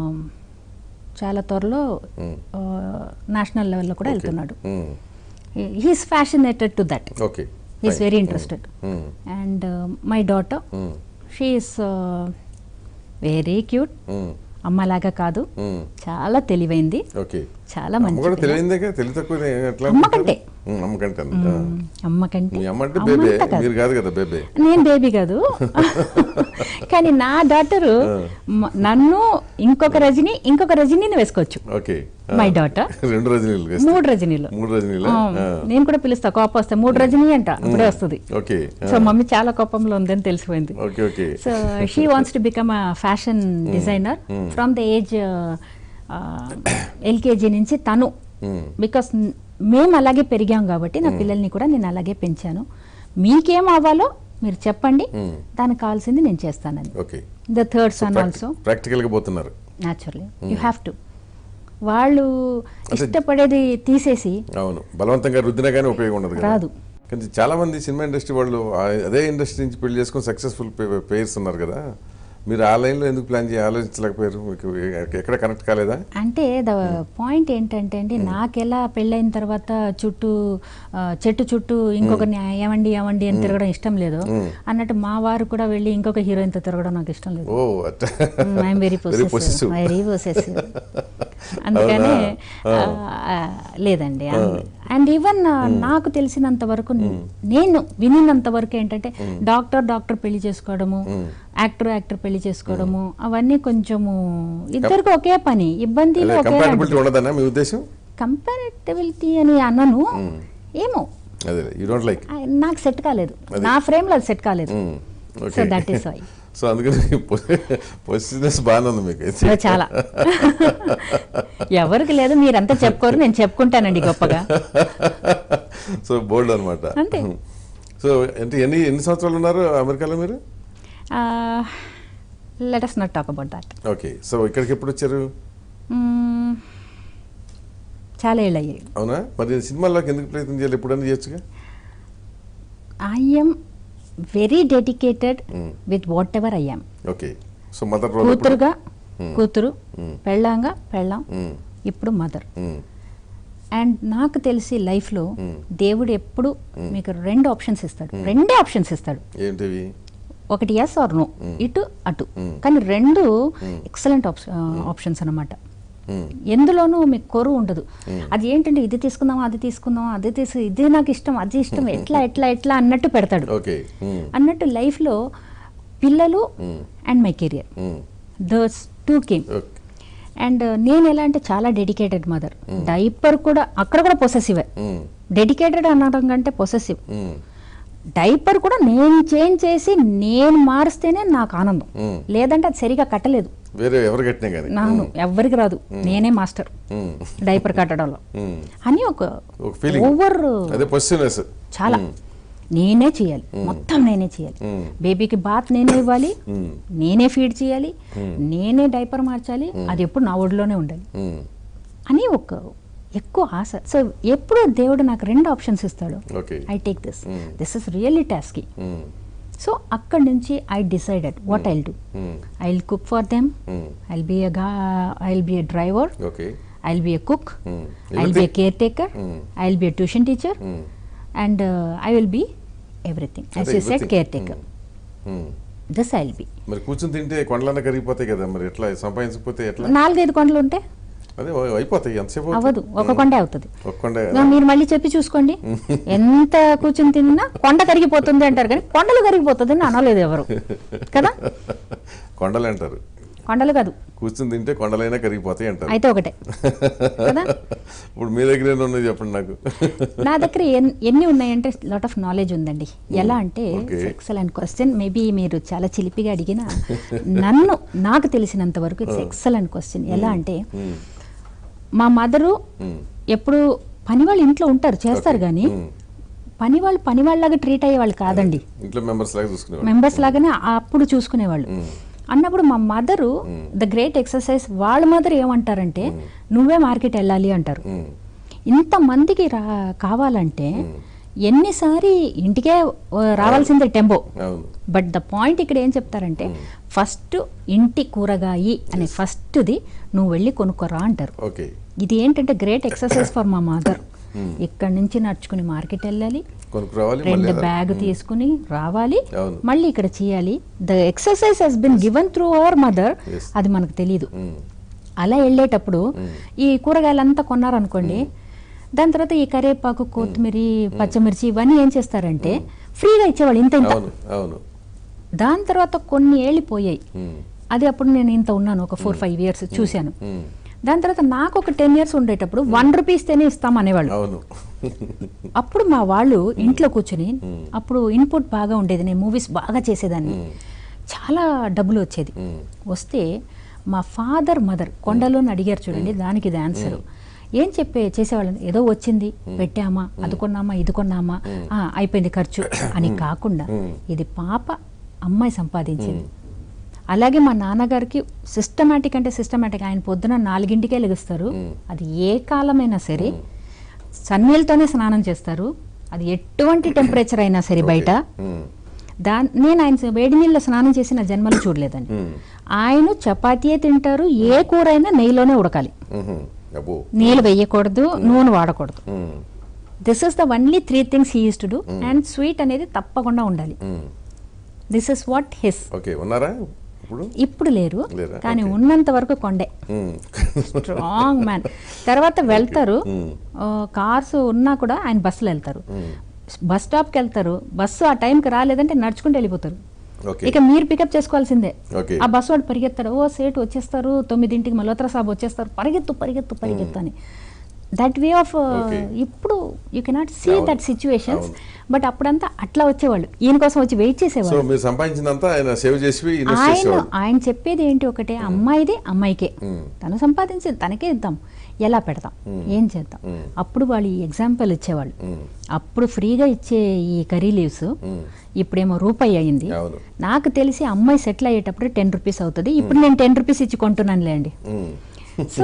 చాలా త్వరలో Hmm. National లెవెల్లో కూడా Okay. వెళ్తున్నాడు Hmm. He's fascinated to that okay he's Fine. Very Hmm. Interested Hmm. And my daughter Hmm. She is very cute Hmm. అమ్మలాగా కాదు Hmm. చాలా తెలివైంది okay చాలా అమ్మ మంచి కూడా పిల్ల. తెలియదేగా తెలివి తక్కువ ఎట్లా అమ్మ అనుకుంటారు? కంటే. ఉమ్, అమ్మ కంటే అమ్మ కంటే మీ అమ్మ అంటే అమ్మ బేబే అంతా కాదు. మీరు కాదు కదా బేబే నేను బేబీ కాదు కానీ నా డాటరు నన్ను ఇంకొక రజని ఇంకొక రజనీని వేసుకోవచ్చు ఓకే మై డాటర్ రెండు రజనీలు వేస్తే. మూడు రజనీలు మూడు రజనీలు ఆ, నేను కూడా పిలుస్తా కోపం వస్తే మూడు రజనీ అంట అప్పుడే వస్తుంది ఓకే సో మమ్మీ చాలా కోపంలో ఉందని తెలిసిపోయింది okay okay so she wants to become a fashion designer from the age LKG నుంచి తను బికాస్ మేము అలాగే పెరిగాం కాబట్టి నా పిల్లల్ని కూడా నేను అలాగే పెంచాను మీకేం అవ్వాలో మీరు చెప్పండి దానికి కావాల్సింది నేను చేస్తానని okay the third son also ప్రాక్టికల్గా పోతున్నారు న్యాచురల్లీ యూ హ్యావ్ టు వాళ్ళు ఇష్టపడేది తీసేసి అవును బలవంతంగా రుద్దినా కానీ ఉపయోగం ఉండదు కదా రాదు. కానీ చాలా మంది సినిమా ఇండస్ట్రీ వాళ్ళు ఆ- అదే ఇండస్ట్రీ నుంచి పెళ్లి చేసుకుని సక్సెస్ఫుల్ పేర్స్ ఉన్నారు కదా మీరు ఆ లైన్లో ఎందుకు ప్లాన్ చేయ ఆలోచించలేకపోయారు మీకు ఎ- ఎక్కడ కనెక్ట్ కాలేదా అంటే ద పాయింట్ ఏంటంటే అండి నాకెలా పెళ్ళైన తర్వాత చుట్టూ ఆ, చెట్టు చుట్టూ ఇంకొకరిని ఏమండి ఏమండి అని తిరగడం ఇష్టం లేదు అన్నట్టు మా వారు కూడా వెళ్ళి ఇంకొక హీరోయిన్తో తిరగడం నాకు ఇష్టం లేదు ఓ అట్లా I'm very Very possessive possessive. Very possessive అందుకనే అవునా? ఆ, లేదండి అండ్ ఈవెన్ నాకు తెలిసినంత వరకు నేను వినినంత వరకు ఏంటంటే డాక్టర్ డాక్టర్ పెళ్లి చేసుకోవడము యాక్టర్ యాక్టర్ పెళ్లి చేసుకోవడము అవన్నీ కొంచెము ఇద్దరికి ఒకే పని ఇబ్బంది అదే ఒకే కంపాటబిలిటీ ఉండదన్నా మీ ఉద్దేశం కంపారిటబిలిటీ అని అన్నను ఏమో అదే యూ డోంట్ లైక్ ఆ, నాకు సెట్ కాలేదు నా ఫ్రేమ్ లో అది సెట్ కాలేదు so that is why so అందుకని పొజిటివ్నెస్ బాగానే ఉంది మీకు అయితే. చాలా ఎవరికి లేదు మీరంతా చెప్పుకోరు నేను చెప్పుకుంటానండి గొప్పగా సో బోల్డ్ అనమాట అంతే. సో అంటే ఎన్ని ఎన్ని సంవత్సరాలు ఉన్నారు అమెరికాలో మీరు let us not talk about that okay so ఇక్కడికి ఎప్పుడు వచ్చారు చాలా ఏళ్ళు అయ్యాయి అవునా మరి సినిమాల్లోకి ఎందుకు ప్రయత్నం చేయాలి ఎప్పుడన్నా చేయొచ్చుగా I'm very dedicated with whatever I'm okay so mother role కూతురుగా కూతురు పెళ్ళాంగా పెళ్ళాం ఇప్పుడు మదర్ అండ్ నాకు తెలిసి లైఫ్లో దేవుడు ఎప్పుడు మీకు రెండు ఆప్షన్స్ ఇస్తాడు రెండే ఆప్షన్స్ ఇస్తాడు ఏంటివి ఒకటి ఎస్ ఆర్ నో ఇటు అటు కానీ రెండు ఎక్సలెంట్ ఆప్షన్స్ అన్నమాట ఎందులోనూ మీకు కొరువు ఉండదు అది ఏంటంటే ఇది తీసుకుందామా అది తీసుకుందామా అది తీసు ఇది నాకు ఇష్టం అది ఇష్టం ఎట్లా ఎట్లా ఎట్లా అన్నట్టు పెడతాడు ఓకే అన్నట్టు లైఫ్లో పిల్లలు and my career those two came okay and నేను ఎలా అంటే చాలా డెడికేటెడ్ మదర్ డైపర్ కూడా అక్కడ కూడా పొసెసివే డెడికేటెడ్ అనడం కంటే పొసెసివ్ డైపర్ కూడా నేను చేంజ్ చేసి నేను మారిస్తేనే నాకు ఆనందం లేదంటే అది సరిగా కట్టలేదు వేరే ఎవరు కట్టినా కానీ నాను ఎవ్వరికి రాదు నేనే మాస్టర్ డైపర్ కట్టడంలో అని ఒక ఒక feeling. ఓవర్ అదే పొజిటివ్నెస్ చాలా నేనే చేయాలి మొత్తం నేనే చేయాలి బేబీకి బాత్ నేనే ఇవ్వాలి నేనే ఫీడ్ చేయాలి నేనే డైపర్ మార్చాలి అది ఎప్పుడు నా ఒడిలోనే ఉండాలి అని ఒక ఎక్కువ ఆశ సో ఎప్పుడు దేవుడు నాకు రెండు ఆప్షన్స్ ఇస్తాడు okay I take this this is really tasky so అక్కడి నుంచి I decided what I'll do I will cook for them I will be గా I will be a driver okay I will be a cook I will be a caretaker I will be a tuition teacher and I will be everything as you set everything. Caretaker this I will be మరి కూర్చొని తింటే కొండలన్నా కరిగిపోతాయి కదా మరి ఎట్లా సంపాదించకపోతే ఎట్లా నాలుగైదు కొండలు ఉంటే అదే ఓ- అయిపోతాయి ఎంతసేపు అవుతుంది? అవ్వదు ఒక కొండే అవుతుంది ఒక కొండ ఇక మీరు మళ్ళీ చెప్పి చూసుకోండి ఎంత కూర్చుని తిన్నా కొండ కరిగిపోతుంది అంటారు కానీ కొండలు కరిగిపోతుంది అని అనలేదు ఎవరు కదా కొండలు అంటారు కొండలు కాదు కూర్చుని తింటే కొండలైనా కరిగిపోతాయి అంటారు అయితే ఒకటే కదా ఇప్పుడు మీ దగ్గర ఏమైనా ఉన్నాయి చెప్పండి నాకు నా దగ్గర ఎన్- ఎన్ని ఉన్నాయంటే లాట్ ఆఫ్ నాలెడ్జ్ ఉందండి ఎలా అంటే Okay. ఎక్సలెంట్ క్వశ్చన్ మేబీ మీరు చాలా చిలిపిగా అడిగిన నన్ను నాకు తెలిసినంత వరకు ఇట్స్ ఎక్సలెంట్ క్వశ్చన్ ఎలా అంటే మా మదరు ఎప్పుడు పని వాళ్ళు ఇంట్లో ఉంటారు చేస్తారు కానీ పని వాళ్ళు పని వాళ్ళలాగా ట్రీట్ అయ్యే వాళ్ళు కాదండి ఇంట్లో మెంబర్స్ లాగా చూసుకునేవాళ్ళు మెంబర్స్ లాగానే అప్పుడు చూసుకునేవాళ్ళు అన్నప్పుడు మా మదరు ద గ్రేట్ ఎక్సర్సైజ్ వాళ్ళ మదర్ ఏమంటారంటే నువ్వే మార్కెట్ వెళ్ళాలి అంటారు ఉమ్, ఇంతమందికి రా కావాలంటే ఎన్నిసారి ఇంటికే ఆ, రావాల్సిందే టెంపో అవును బట్ ద పాయింట్ ఇక్కడ ఏం చెప్తారంటే ఫస్ట్ ఇంటి కూరగాయి అనే ఫస్ట్ది నువ్వు వెళ్ళి కొనుక్కోరా అంటారు ఓకే ఇది ఏంటంటే గ్రేట్ ఎక్సర్సైజ్ ఫర్ మా మదర్ ఇక్కడ నుంచి నడుచుకుని మార్కెట్ వెళ్ళాలి కొనుక్కురావాలి రెండు మళ్ళీ బ్యాగ్ తీసుకుని రావాలి అవును. మళ్ళీ ఇక్కడ చేయాలి the exercise has been given through our mother Yes. అది మనకు తెలియదు ఉమ్, అలా వెళ్ళేటప్పుడు ఈ కూరగాయలంతా కొన్నారనుకోండి దాని తర్వాత ఈ కరివేపాకు కొత్తిమీర పచ్చిమిర్చి ఇవన్నీ ఏం చేస్తారంటే ఫ్రీగా ఇచ్చేవాళ్ళు ఇంత ఇంత అవును అవును దాని తర్వాత కొన్ని ఏళ్ళు పోయాయి ఉమ్, అది అప్పుడు నేను ఇంత ఉన్నాను ఒక ఫోర్ ఫైవ్ ఇయర్స్ చూశాను ఉమ్, దాని తర్వాత నాకు ఒక టెన్ ఇయర్స్ ఉండేటప్పుడు వన్ రూపీస్తేనే ఇస్తాం అనేవాళ్ళు అవును అప్పుడు మా వాళ్ళు ఇంట్లో కూర్చుని అప్పుడు ఇన్పుట్ బాగా ఉండేది నేను మూవీస్ బాగా చేసేదాన్ని చాలా డబ్బులు వచ్చేది వస్తే మా ఫాదర్ మదర్ కొండలోని అడిగారు చూడండి దానికి ఇది ఆన్సర్ ఏం చెప్పే చేసేవాళ్ళని ఏదో వచ్చింది పెట్టామా అది కొన్నామా ఇది కొన్నామా ఆ, అయిపోయింది ఖర్చు అని కాకుండా ఇది పాప అమ్మాయి సంపాదించింది అలాగే మా నాన్నగారికి సిస్టమేటిక్ అంటే సిస్టమేటిక్ ఆయన పొద్దున నాలుగింటికే లెగుస్తారు అది ఏ కాలమైనా సరే సన్నీళ్ళతోనే స్నానం చేస్తారు అది ఎటువంటి టెంపరేచర్ అయినా సరే బయట ఉమ్, దా నేను ఆయన వేడి నీళ్ళలో స్నానం చేసిన జన్మలు చూడలేదండి ఉమ్, ఆయన చపాతీయే తింటారు ఏ కూర అయినా నెయ్యిలోనే ఉడకాలి ఉహుం, అబ్బో నీళ్ళు వేయకూడదు నూనె వాడకూడదు um, this is the only three things he used to do and sweet అనేది తప్పకుండా ఉండాలి um. This is what his okay ఉన్నారా ఇప్పుడు ఇప్పుడు లేరు లేరా? కానీ Okay. ఉన్నంత వరకు కొండే ఉమ్, స్ట్రాంగ్ మ్యాన్ తర్వాత వెళ్తారు Hmm. కార్స్ ఉన్నా కూడా ఆయన బస్సులో వెళ్తారు బస్ స్టాప్కి వెళ్తారు బస్సు ఆ టైంకి రాలేదంటే నడుచుకుంటూ వెళ్ళిపోతారు ఓకే ఇక మీరు పికప్ చేసుకోవాల్సిందే ఓకే ఆ బస్సు వాడు పరిగెత్తాడు ఓ సేటు వచ్చేస్తారు తొమ్మిదింటికి మల్హోత్రా సాబ్ వచ్చేస్తారు పరిగెత్తు పరిగెత్తు పరిగెత్తు అని దట్ వే ఆఫ్ Okay. ఇప్పుడు యూ కెనాట్ సీ అవును. దట్ సిచ్యువేషన్స్ అవును. బట్ అప్పుడంతా అట్లా వచ్చేవాళ్ళు ఈయన కోసం వచ్చి వెయిట్ సో చేసేవాళ్ళు మీరు సంపాదించినంత ఆయన సేవ్ చేసి ఇన్వెస్ట్ ఆయన చేసేవాళ్ళు ఆయన చెప్పేది ఏంటి ఒకటే అమ్మాయిది అమ్మాయికే మ్మ్. తను సంపాదించి తనకే ఇద్దాం ఎలా పెడతాం ఏం చేద్దాం అప్పుడు వాళ్ళు ఈ ఎగ్జాంపుల్ ఇచ్చేవాళ్ళు మ్మ్. అప్పుడు ఫ్రీగా ఇచ్చే ఈ కర్రీ లీవ్స్ మ్మ్. ఇప్పుడేమో రూపాయి అయింది అవును నాకు తెలిసి అమ్మాయి సెటిల్ అయ్యేటప్పుడు టెన్ రూపీస్ అవుతుంది ఇప్పుడు నేను టెన్ రూపీస్ ఇచ్చి కొంటున్నానులేండి ఉమ్. సో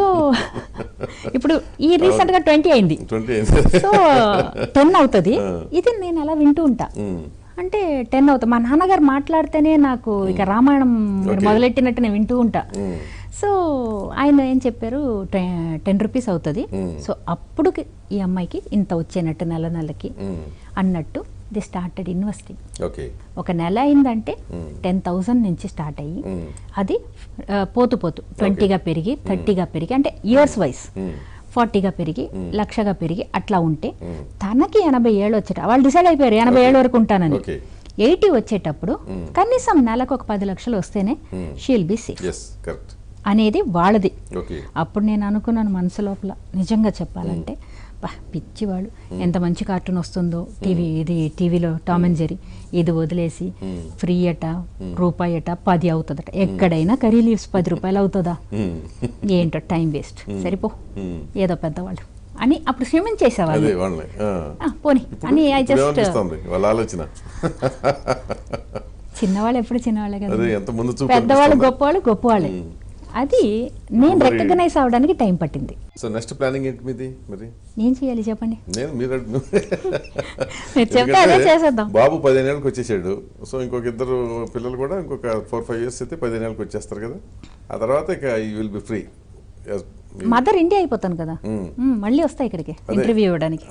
ఇప్పుడు ఈ రీసెంట్ గా ట్వంటీ అయింది ట్వంటీ సో టెన్ అవుతుంది ఇది నేను అలా వింటూ ఉంటా అంటే టెన్ అవుతుంది మా నాన్నగారు మాట్లాడితేనే నాకు ఇక రామాయణం మీరు Okay. మొదలెట్టినట్టు నేను వింటూ ఉంటా సో ఆయన ఏం చెప్పారు టెన్ రూపీస్ అవుతుంది సో అప్పుడు ఈ అమ్మాయికి ఇంత వచ్చేనట్టు నెల నెలకి అన్నట్టు ది స్టార్టెడ్ ఇన్వెస్టింగ్ ఓకే ఒక నెల అయిందంటే టెన్ థౌజండ్ నుంచి స్టార్ట్ అయ్యి Mm. అది ఆ, పోతూ పోతూ ట్వంటీగా పెరిగి థర్టీగా పెరిగి అంటే ఇయర్స్ వైజ్ ఫార్టీగా పెరిగి లక్షగా పెరిగి అట్లా ఉంటే తనకి ఎనభై ఏళ్ళు వచ్చేట వాళ్ళు డిసైడ్ అయిపోయారు ఎనభై ఏళ్ళ వరకు ఉంటానని ఓకే ఎయిటీ వచ్చేటప్పుడు కనీసం నెలకు ఒక పది లక్షలు వస్తేనే she'll be safe yes correct అనేది వాళ్ళది ఓకే అప్పుడు నేను అనుకున్నాను మనసు లోపల నిజంగా చెప్పాలంటే బా పిచ్చివాళ్ళు ఎంత మంచి కార్టూన్ వస్తుందో టీవీ ఇది టీవీలో టామ్ అండ్ జెరీ ఇది వదిలేసి ఫ్రీ అట రూపాయి అట పది అవుతుందట ఎక్కడైనా కర్రీ లీవ్స్ పది రూపాయలు అవుతుందా ఏంటో టైం వేస్ట్ సరిపో ఏదో పెద్దవాళ్ళు అని అప్పుడు స్విమ్మింగ్ అదే చేసేవాళ్ళు వాళ్ళని ఆ. ఆ, పోనీ ఇప్పుడు అని ఐ ఇప్పుడు జస్ట్ ఏమనిపిస్తుంది వాళ్ళ ఆలోచన చిన్నవాళ్ళు ఎప్పుడు చిన్నవాళ్ళే కదా అదే ఎంత ముందు చూపు పెద్దవాళ్ళు అనిపిస్తుందా? గొప్పవాళ్ళు గొప్పవాళ్ళే అది నేను మరి- రికగ్నైజ్ అవడానికి టైం పట్టింది సో నెక్స్ట్ ప్లానింగ్ ఏంటి మీది మరి ఏం చేయాలి చెప్పండి నేను మీరు అడు- మీరు చెప్తే అదే ఎందుకంటే చేసేద్దాం బాబు పదిహేనేళ్ళకి వచ్చేసాడు సో ఇంకొక ఇద్దరు పిల్లలు కూడా ఇంకొక ఫోర్ ఫైవ్ ఇయర్స్ అయితే పదిహేనేళ్ళకి వచ్చేస్తారు కదా ఆ తర్వాత ఇక you will be free mother India అయిపోతాను కదా మ్మ్. మ్మ్, మళ్ళీ వస్తా ఇక్కడికి అదే. ఇంటర్వ్యూ ఇవ్వడానికి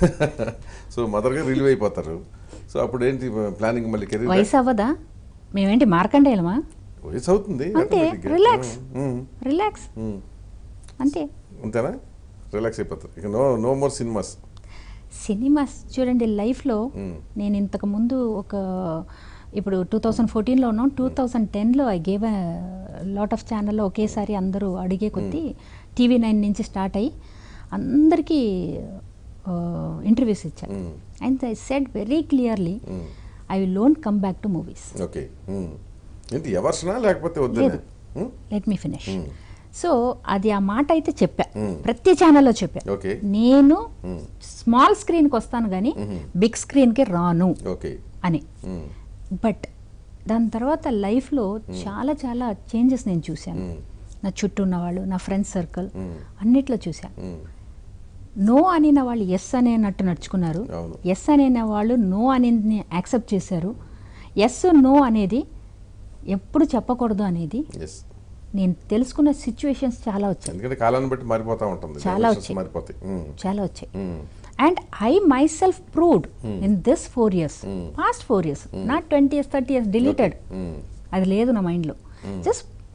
సో మదర్గా రిలీవ్ అయిపోతారు సో అప్పుడు ఏంటి ప్లానింగ్ మళ్ళీ కెరీర్ వయసు అవ్వదా మేమేంటి మార్కండేయలమా వయసు అవుతుంది అంతే automatic గా. Relax um, relax um. అంతే అంతేనా రిలాక్స్ అయిపోతారు ఇక no no more cinemas cinemas చూడండి లైఫ్లో నేను ఇంతకు ముందు ఒక ఇప్పుడు టూ థౌజండ్ ఫోర్టీన్లో ఉన్నాం టూ థౌజండ్ టెన్లో ఐ గేవ్ లాట్ ఆఫ్ ఛానల్లో ఒకేసారి అందరూ అడిగే కొద్దీ టీవీ నైన్ నుంచి స్టార్ట్ అయ్యి అందరికీ ఇంటర్వ్యూస్ ఇచ్చాను and I said very clearly I will lone come back to movies okay um. ఏంటి ఎవర్షనా లేకపోతే వద్దా లేదు. లెట్ మీ ఫినిష్ సో అది ఆ మాట అయితే చెప్పా ప్రతి ఛానల్లో చెప్పా ఓకే నేను స్మాల్ స్క్రీన్కి వస్తాను కానీ బిగ్ స్క్రీన్కి రాను ఓకే అని ఉమ్. బట్ దాని తర్వాత లైఫ్లో చాలా చాలా చేంజెస్ నేను చూశాను నా చుట్టూ ఉన్న వాళ్ళు నా ఫ్రెండ్స్ సర్కిల్ అన్నిట్లో చూశాను ఉమ్. నో అనిన వాళ్ళు ఎస్ అనేనట్టు నడుచుకున్నారు అవును. ఎస్ అనే వాళ్ళు నో అని యాక్సెప్ట్ చేశారు ఎస్ నో అనేది ఎప్పుడు చెప్పకూడదు అనేది ఎస్ నేను తెలుసుకున్న సిచ్యువేషన్స్ చాలా వచ్చాయి ఎందుకంటే కాలాన్ని బట్టి మారిపోతా ఉంటుంది చాలా Generations వచ్చాయి. మారిపోతాయి ఉమ్. చాలా వచ్చాయి ఉమ్. And I myself proved in this four years past four years not twenty years thirty years deleted um. అది లేదు నా మైండ్లో జస్ట్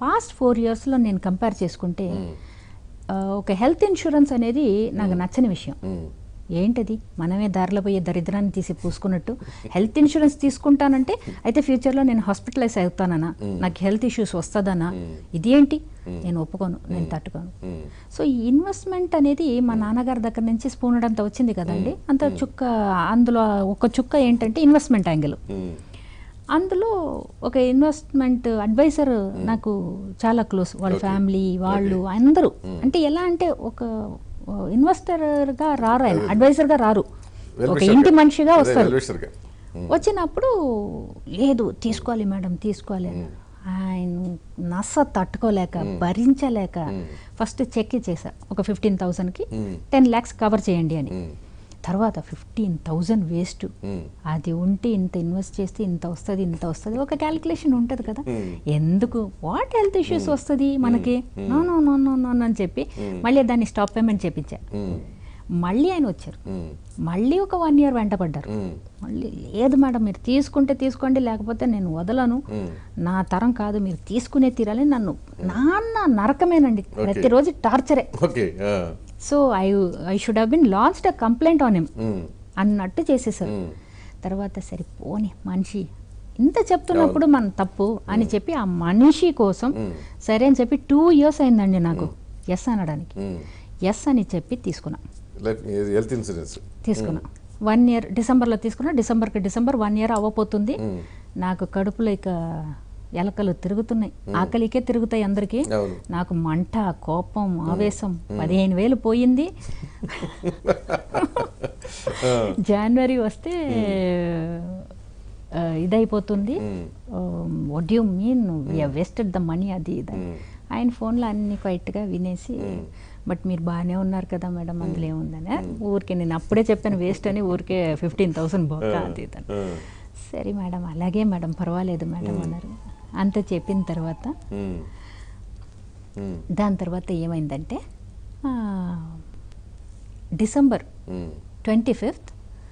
పాస్ట్ ఫోర్ ఇయర్స్లో నేను కంపేర్ చేసుకుంటే ఆ, ఒక హెల్త్ ఇన్సూరెన్స్ అనేది నాకు నచ్చని విషయం మ్మ్. ఏంటది మనమే దారిలో పోయే దరిద్రాన్ని తీసి పూసుకున్నట్టు హెల్త్ ఇన్సూరెన్స్ తీసుకుంటానంటే అయితే ఫ్యూచర్లో నేను హాస్పిటలైజ్ అవుతానన్నా నాకు హెల్త్ ఇష్యూస్ వస్తుందనా ఇది ఏంటి నేను ఒప్పుకోను నేను తట్టుకోను మ్మ్. సో ఈ ఇన్వెస్ట్మెంట్ అనేది మా నాన్నగారి దగ్గర నుంచి స్పూన్ అంత వచ్చింది కదండి అంత చుక్క అందులో ఒక చుక్క ఏంటంటే ఇన్వెస్ట్మెంట్ యాంగిల్ మ్మ్. అందులో ఒక ఇన్వెస్ట్మెంట్ అడ్వైజర్ నాకు చాలా క్లోజ్ వాళ్ళ Okay. ఫ్యామిలీ వాళ్ళు అందరూ అంటే ఎలా అంటే ఒక ఇన్వెస్టర్గా రారు ఆయన అడ్వైజర్గా రారు ఒక Well-wisher ఇంటి గా. మనిషిగా అదే వస్తారు well-wisher గా. వచ్చినప్పుడు లేదు తీసుకోవాలి మేడం తీసుకోవాలి అని. ఆయన నస తట్టుకోలేక భరించలేక ఫస్ట్ చెక్ ఇచ్చేసా ఒక ఫిఫ్టీన్ థౌసండ్కి మ్మ్. టెన్ ల్యాక్స్ కవర్ చేయండి అని మ్మ్. తర్వాత ఫిఫ్టీన్ థౌజండ్ వేస్ట్ మ్మ్. అది ఉంటే ఇంత ఇన్వెస్ట్ చేస్తే ఇంత వస్తుంది ఇంత వస్తుంది ఒక క్యాలిక్యులేషన్ ఉంటుంది కదా మ్మ్. ఎందుకు వాట్ హెల్త్ ఇష్యూస్ వస్తుంది మనకి no no no no no అని చెప్పి మళ్ళీ దాన్ని స్టాప్ పేమెంట్ చేపించా మ్మ్. మళ్ళీ ఆయన వచ్చారు మ్మ్. మళ్ళీ ఒక వన్ ఇయర్ వెంటపడ్డారు మ్మ్. మళ్ళీ లేదు మేడం మీరు తీసుకుంటే తీసుకోండి లేకపోతే నేను వదలను మ్మ్. నా తరం కాదు మీరు తీసుకునే తీరాలి నన్ను నాన్న నరకమేనండి Okay. ప్రతిరోజు టార్చరే ఓకే ఆ. So I I should have been launched a complaint on him మ్మ్. అన్నట్టు చేసేసారు మ్మ్. తర్వాత సరే పోని మనిషి ఇంత చెప్తున్నప్పుడు మన తప్పు అని చెప్పి ఆ మనిషి కోసం మ్మ్. సరే అని చెప్పి టూ ఇయర్స్ అయిందండి నాకు ఎస్ అనడానికి మ్మ్. ఎస్ అని చెప్పి తీసుకున్నా లైఫ్ హెల్త్ ఇన్సూరెన్స్ తీసుకున్నా వన్ ఇయర్ డిసెంబర్లో తీసుకున్నా డిసెంబర్కి డిసెంబర్ వన్ ఇయర్ అవ్వబోతుంది మ్మ్. నాకు కడుపులో ఇక ఎలకలు తిరుగుతున్నాయి ఆకలికే తిరుగుతాయి అందరికీ అవును. నాకు మంట కోపం ఆవేశం పదిహేను వేలు పోయింది జనవరి వస్తే ఆ, ఇదైపోతుంది what you mean wasted the money అది ఇది అని. ఆయన ఫోన్లో అన్ని క్వైట్గా వినేసి బట్ మీరు బాగానే ఉన్నారు కదా మేడం అందులో ఏముందని ఊరికే నేను అప్పుడే చెప్పాను వేస్ట్ అని ఊరికే ఫిఫ్టీన్ థౌసండ్ బొక్క అది ఇది అని. మ్మ్. సరే మేడం అలాగే మేడం పర్వాలేదు మేడం అన్నారు అంత చెప్పిన తర్వాత మ్మ్. మ్మ్. దాని తర్వాత ఏమైందంటే ఆ, డిసెంబర్ మ్మ్. Twenty fifth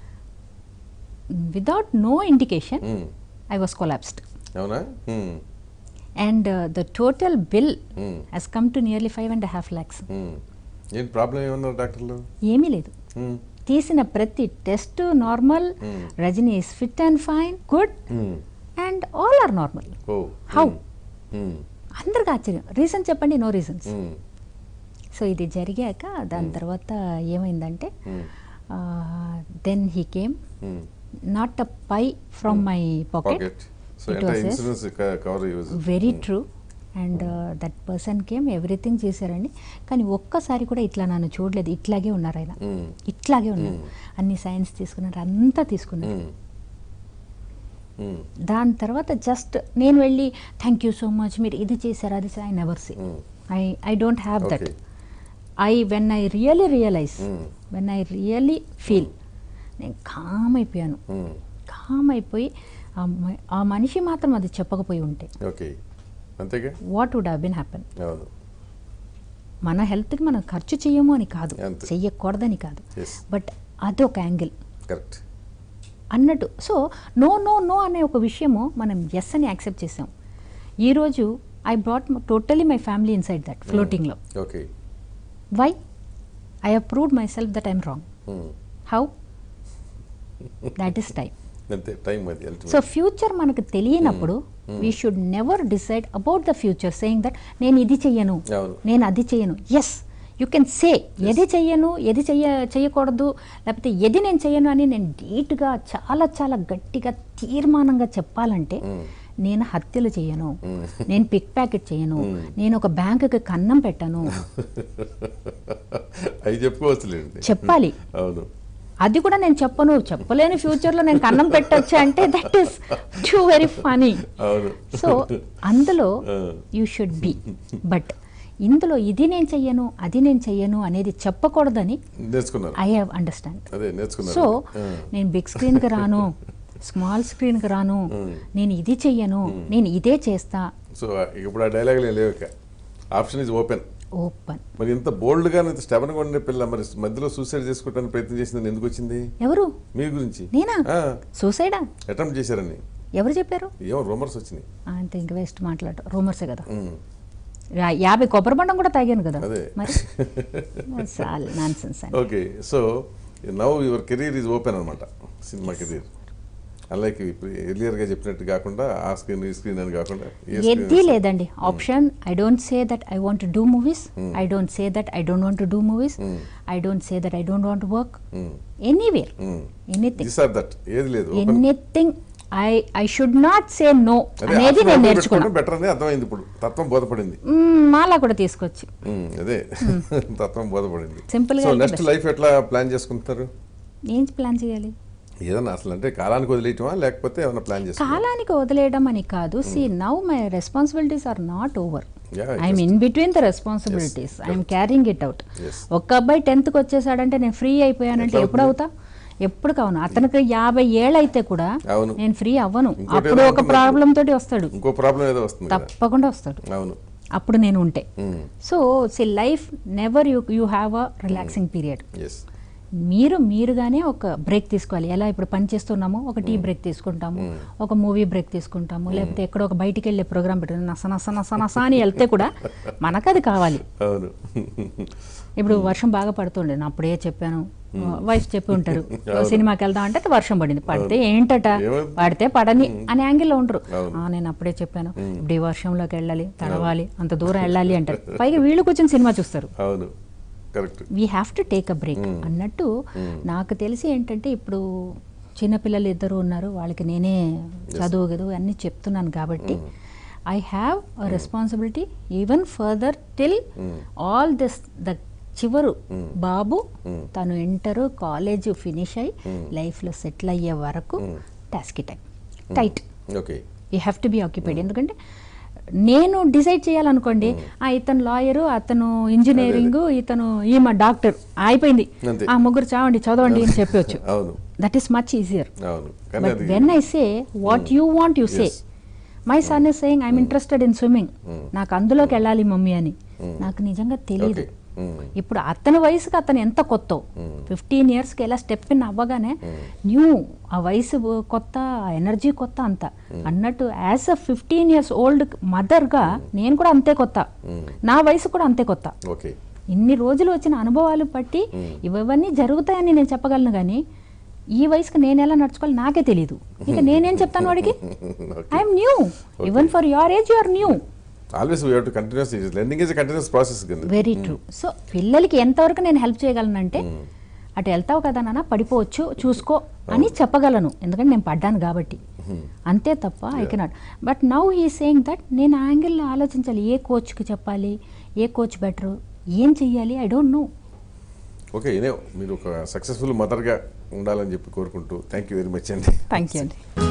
without no indication మ్మ్. ఐ వాస్ కొలాప్స్డ్ అవునా మ్మ్. అండ్ ద టోటల్ బిల్ మ్మ్. Has come to nearly five and half lakhs మ్మ్. ఏంటి ప్రాబ్లం ఏమన్నారు డాక్టర్లు ఏమీ లేదు మ్మ్. తీసిన ప్రతి test normal Hmm. Rajani is fit and fine good మ్మ్. And all are normal oh How? మ్మ్. అందరికి ఆశ్చర్యం రీజన్ చెప్పండి నో రీజన్స్ మ్మ్. సో ఇది జరిగాక దాని తర్వాత ఏమైందంటే మ్మ్. దెన్ హీ కేమ్ మ్మ్. Not a pie from my pocket pocket so It ఎంత was yes. Insurance cover use very true and that person came everything చేశారండి కానీ ఒక్కసారి కూడా ఇట్లా నన్ను చూడలేదు ఇట్లాగే ఉన్నారు ఆయన మ్మ్. ఇట్లాగే ఉన్నారు అన్ని సైన్స్ తీసుకున్నారు అంతా తీసుకున్నారు మ్మ్. మ్మ్. దాని తర్వాత జస్ట్ నేను వెళ్ళి థ్యాంక్ యూ సో మచ్ మీరు ఇది చేశారు అది I never say Mm. I I don't have that Okay. I when I really realise Mm. When I really feel నేను కామ్ అయిపోయాను మ్మ్. కామ్ అయిపోయి ఆ మ- ఆ మనిషి మాత్రం అది చెప్పకపోయి ఉంటే ఓకే అంతేగా what would have been happen అవును మన హెల్త్కి మనం ఖర్చు చెయ్యము అని కాదు అంతే. చెయ్యకూడదని కాదు ఎస్ బట్ అదొక యాంగిల్ కరెక్ట్ అన్నట్టు సో నో నో నో అనే ఒక విషయము మనం ఎస్ అని యాక్సెప్ట్ చేసాం ఈరోజు I brought totally my family inside that ఫ్లోటింగ్లో okay why I approved myself that I'm wrong how that is time అంతే టైం అది సో ultimate. ఫ్యూచర్ మనకు తెలియనప్పుడు we should never decide about the future saying that నేను ఇది చెయ్యను అవును. నేను అది చెయ్యను ఎస్ యూ కెన్ సే ఎది చెయ్యను ఎది చెయ్య చెయ్యకూడదు లేకపోతే ఎది నేను చెయ్యను అని నేను డీట్గా చాలా చాలా గట్టిగా తీర్మానంగా చెప్పాలంటే Mm. నేను హత్యలు చేయను Mm. నేను పిక్ ప్యాకెట్ చేయను Mm. నేను ఒక బ్యాంకుకి కన్నం పెట్టను అవి చెప్పుకోవచ్చులేండి చెప్పాలి అవును అది కూడా నేను చెప్పను చెప్పలేని ఫ్యూచర్లో నేను కన్నం పెట్టొచ్చు అంటే that is too very funny అవును సో అందులో Uh. You should be but ఇందులో ఇది నేను చెయ్యను అది నేను చెయ్యను అనేది చెప్పకూడదని నేర్చుకున్నారు ఐ హ్యావ్ అండర్స్టాండ్ అదే నేర్చుకున్నారు సో ఆ. నేను బిగ్ స్క్రీన్కి రాను స్మాల్ స్క్రీన్కి రాను Mm. నేను ఇది చెయ్యను నేను ఇదే చేస్తా సో ఇప్పుడు ఆ డైలాగ్ లేవు ఇక ఆప్షన్ ఇస్ ఓపెన్ ఓపెన్ మరి ఇంత బోల్డ్గా ఇంత స్టెబన్ ఉండే పిల్ల మరి మధ్యలో సూసైడ్ చేసుకోవడానికి ప్రయత్నం చేసిందని ఎందుకు వచ్చింది ఎవరు మీ గురించి నేనా సూసైడా అటెంప్ట్ చేశారని ఎవరు చెప్పారు ఏమో రూమర్స్ వచ్చినాయి అంత ఇంక వేస్ట్ మాట్లాడటం రూమర్సే కదా ఉమ్. యా- యాభై కొబ్బరి బండం కూడా తాగాను కదా అదే. మరి చాలు నాన్ సెన్స్ అండి okay so now your career is open అనమాట సినిమా కెరీర్ అలాగే ఇప్పుడు ఎర్లియర్గా చెప్పినట్టు కాకుండా ఆ స్క్రీన్ ఈ స్క్రీన్ అని కాకుండా ఏ screen ఏది అయినా లేదండి option I don't say that I want do movies I don't say that I don't want do movies I don't say that I don't want work anywhere anything this or that ఏది లేదు open anything I I should not say no అనేది నేను నేర్చుకున్నాను better అని అర్థమైంది ఇప్పుడు తత్వం బోధపడింది మ్మ్, మాలా కూడా తీసుకొచ్చి మ్మ్, అదే తత్వం బోధపడింది Simple గా సో అయితే నెక్స్ట్ లైఫ్ ఎట్లా ప్లాన్ చేసుకుంటారు ఏం ప్లాన్ చేయాలి ఏదన్నా అసలు అంటే కాలానికి వదిలేయటమా లేకపోతే ఏమైనా ప్లాన్ చేసుకుంటారా కాలానికి వదిలేయడం అని కాదు see now my responsibilities are not over Yeah, I'm just- in between the responsibilities I'm carrying it out Yes. ఒక్క అబ్బాయి టెన్త్కి వచ్చేసాడంటే నేను ఫ్రీ అయిపోయానంటే ఎట్లా ఎప్పుడు అవుతా ఎప్పుడు కావును అతనికి యాభై ఏళ్ళు అయితే కూడా అవును. నేను ఫ్రీ అవ్వను ఇంకోటి అప్పుడు ఏదో ఒక ఉంటుంది. ప్రాబ్లం తోటి వస్తాడు ఇంకో ప్రాబ్లం ఏదో వస్తుంది కదా తప్పకుండా వస్తాడు అవును అప్పుడు నేను ఉంటే మ్మ్. So see life never you you have a relaxing period yes మీరు మీరుగానే ఒక బ్రేక్ తీసుకోవాలి ఎలా ఇప్పుడు పని చేస్తున్నామో ఒక టీ బ్రేక్ తీసుకుంటాము ఒక మూవీ బ్రేక్ తీసుకుంటాము లేకపోతే ఎక్కడో ఒక బయటికి వెళ్ళే ప్రోగ్రామ్ పెట్టిన నస నస నస నస అని వెళ్తే కూడా మనకు అది కావాలి అవును ఇప్పుడు వర్షం బాగా పడుతుండే నేను అప్పుడే చెప్పాను వైఫ్ చెప్పి ఉంటారు సినిమాకి వెళ్దాం అంటే వర్షం పడింది పడితే ఏంటట ఏమైంది? పడితే పడని అనే యాంగిల్లో ఉంటారు అవును. "ఆ, నేను అప్పుడే చెప్పాను ఇప్పుడు ఈ వర్షంలోకి వెళ్ళాలి తడవాలి అంత దూరం వెళ్ళాలి అంటారు పైగా వీళ్ళు కూర్చొని సినిమా చూస్తారు అవును correct we have to take a break అన్నట్టు నాకు తెలిసి ఏంటంటే ఇప్పుడు చిన్నపిల్లలు ఇద్దరు ఉన్నారు వాళ్ళకి నేనే చదువు గదువు అన్నీ చెప్తున్నాను కాబట్టి I have a responsibility even further till all this the చివరు బాబు తను ఇంటరు కాలేజ్ ఫినిష్ అయ్యి లైఫ్లో సెటిల్ అయ్యే వరకు టాస్కీ time tight okay you have to be occupied ఎందుకంటే నేను డిసైడ్ చేయాలనుకోండి ఆ ఇతను లాయరు అతను ఇంజనీరింగ్ ఇతను ఈమె డాక్టర్ అయిపోయింది అంతే. ఆ ముగ్గురు చావండి చదవండి అని చెప్పవచ్చు అవును దట్ ఈస్ మచ్ ఈజియర్ అవును కానీ బట్ అది when I say what you want you say Yes. My son is saying I'm interested in swimming నాకు అందులోకి వెళ్ళాలి మమ్మీ అని నాకు నిజంగా తెలియదు ఓకే మ్మ్. ఇప్పుడు అతని వయసుకి అతను ఎంత కొత్త ఫిఫ్టీన్ ఇయర్స్కి ఎలా స్టెప్ ఇన్ అవ్వగానే న్యూ ఆ వయసు కొత్త ఆ ఎనర్జీ కొత్త అంత అన్నట్టు as a fifteen years old మదర్గా నేను కూడా అంతే కొత్త నా వయసు కూడా అంతే కొత్త ఓకే ఇన్ని రోజులు వచ్చిన అనుభవాలు బట్టి ఇవన్నీ జరుగుతాయని నేను చెప్పగలను కానీ ఈ వయసుకి నేను ఎలా నడుచుకోవాలి నాకే తెలియదు ఇక నేనేం చెప్తాను వాడికి okay I'm new even for your age you are new always we have to continuous learning is continuous process కింద వెరీ ట్రూ సో పిల్లలకి ఎంతవరకు నేను హెల్ప్ చేయగలనంటే అటు వెళ్తావు కదా నాన్న పడిపోవచ్చు చూసుకో అని చెప్పగలను ఎందుకంటే నేను పడ్డాను కాబట్టి అంతే తప్ప I cannot but now he saying that నేను ఆ యాంగిల్లో ఆలోచించాలి ఏ కోచ్కి చెప్పాలి ఏ కోచ్ బెటరు ఏం చెయ్యాలి ఐ డోంట్ నో ఓకే ఇదే మీరు ఒక సక్సెస్ఫుల్ మదర్గా ఉండాలని చెప్పి కోరుకుంటూ థ్యాంక్ యూ వెరీ మచ్ అండి థ్యాంక్ యూ అండి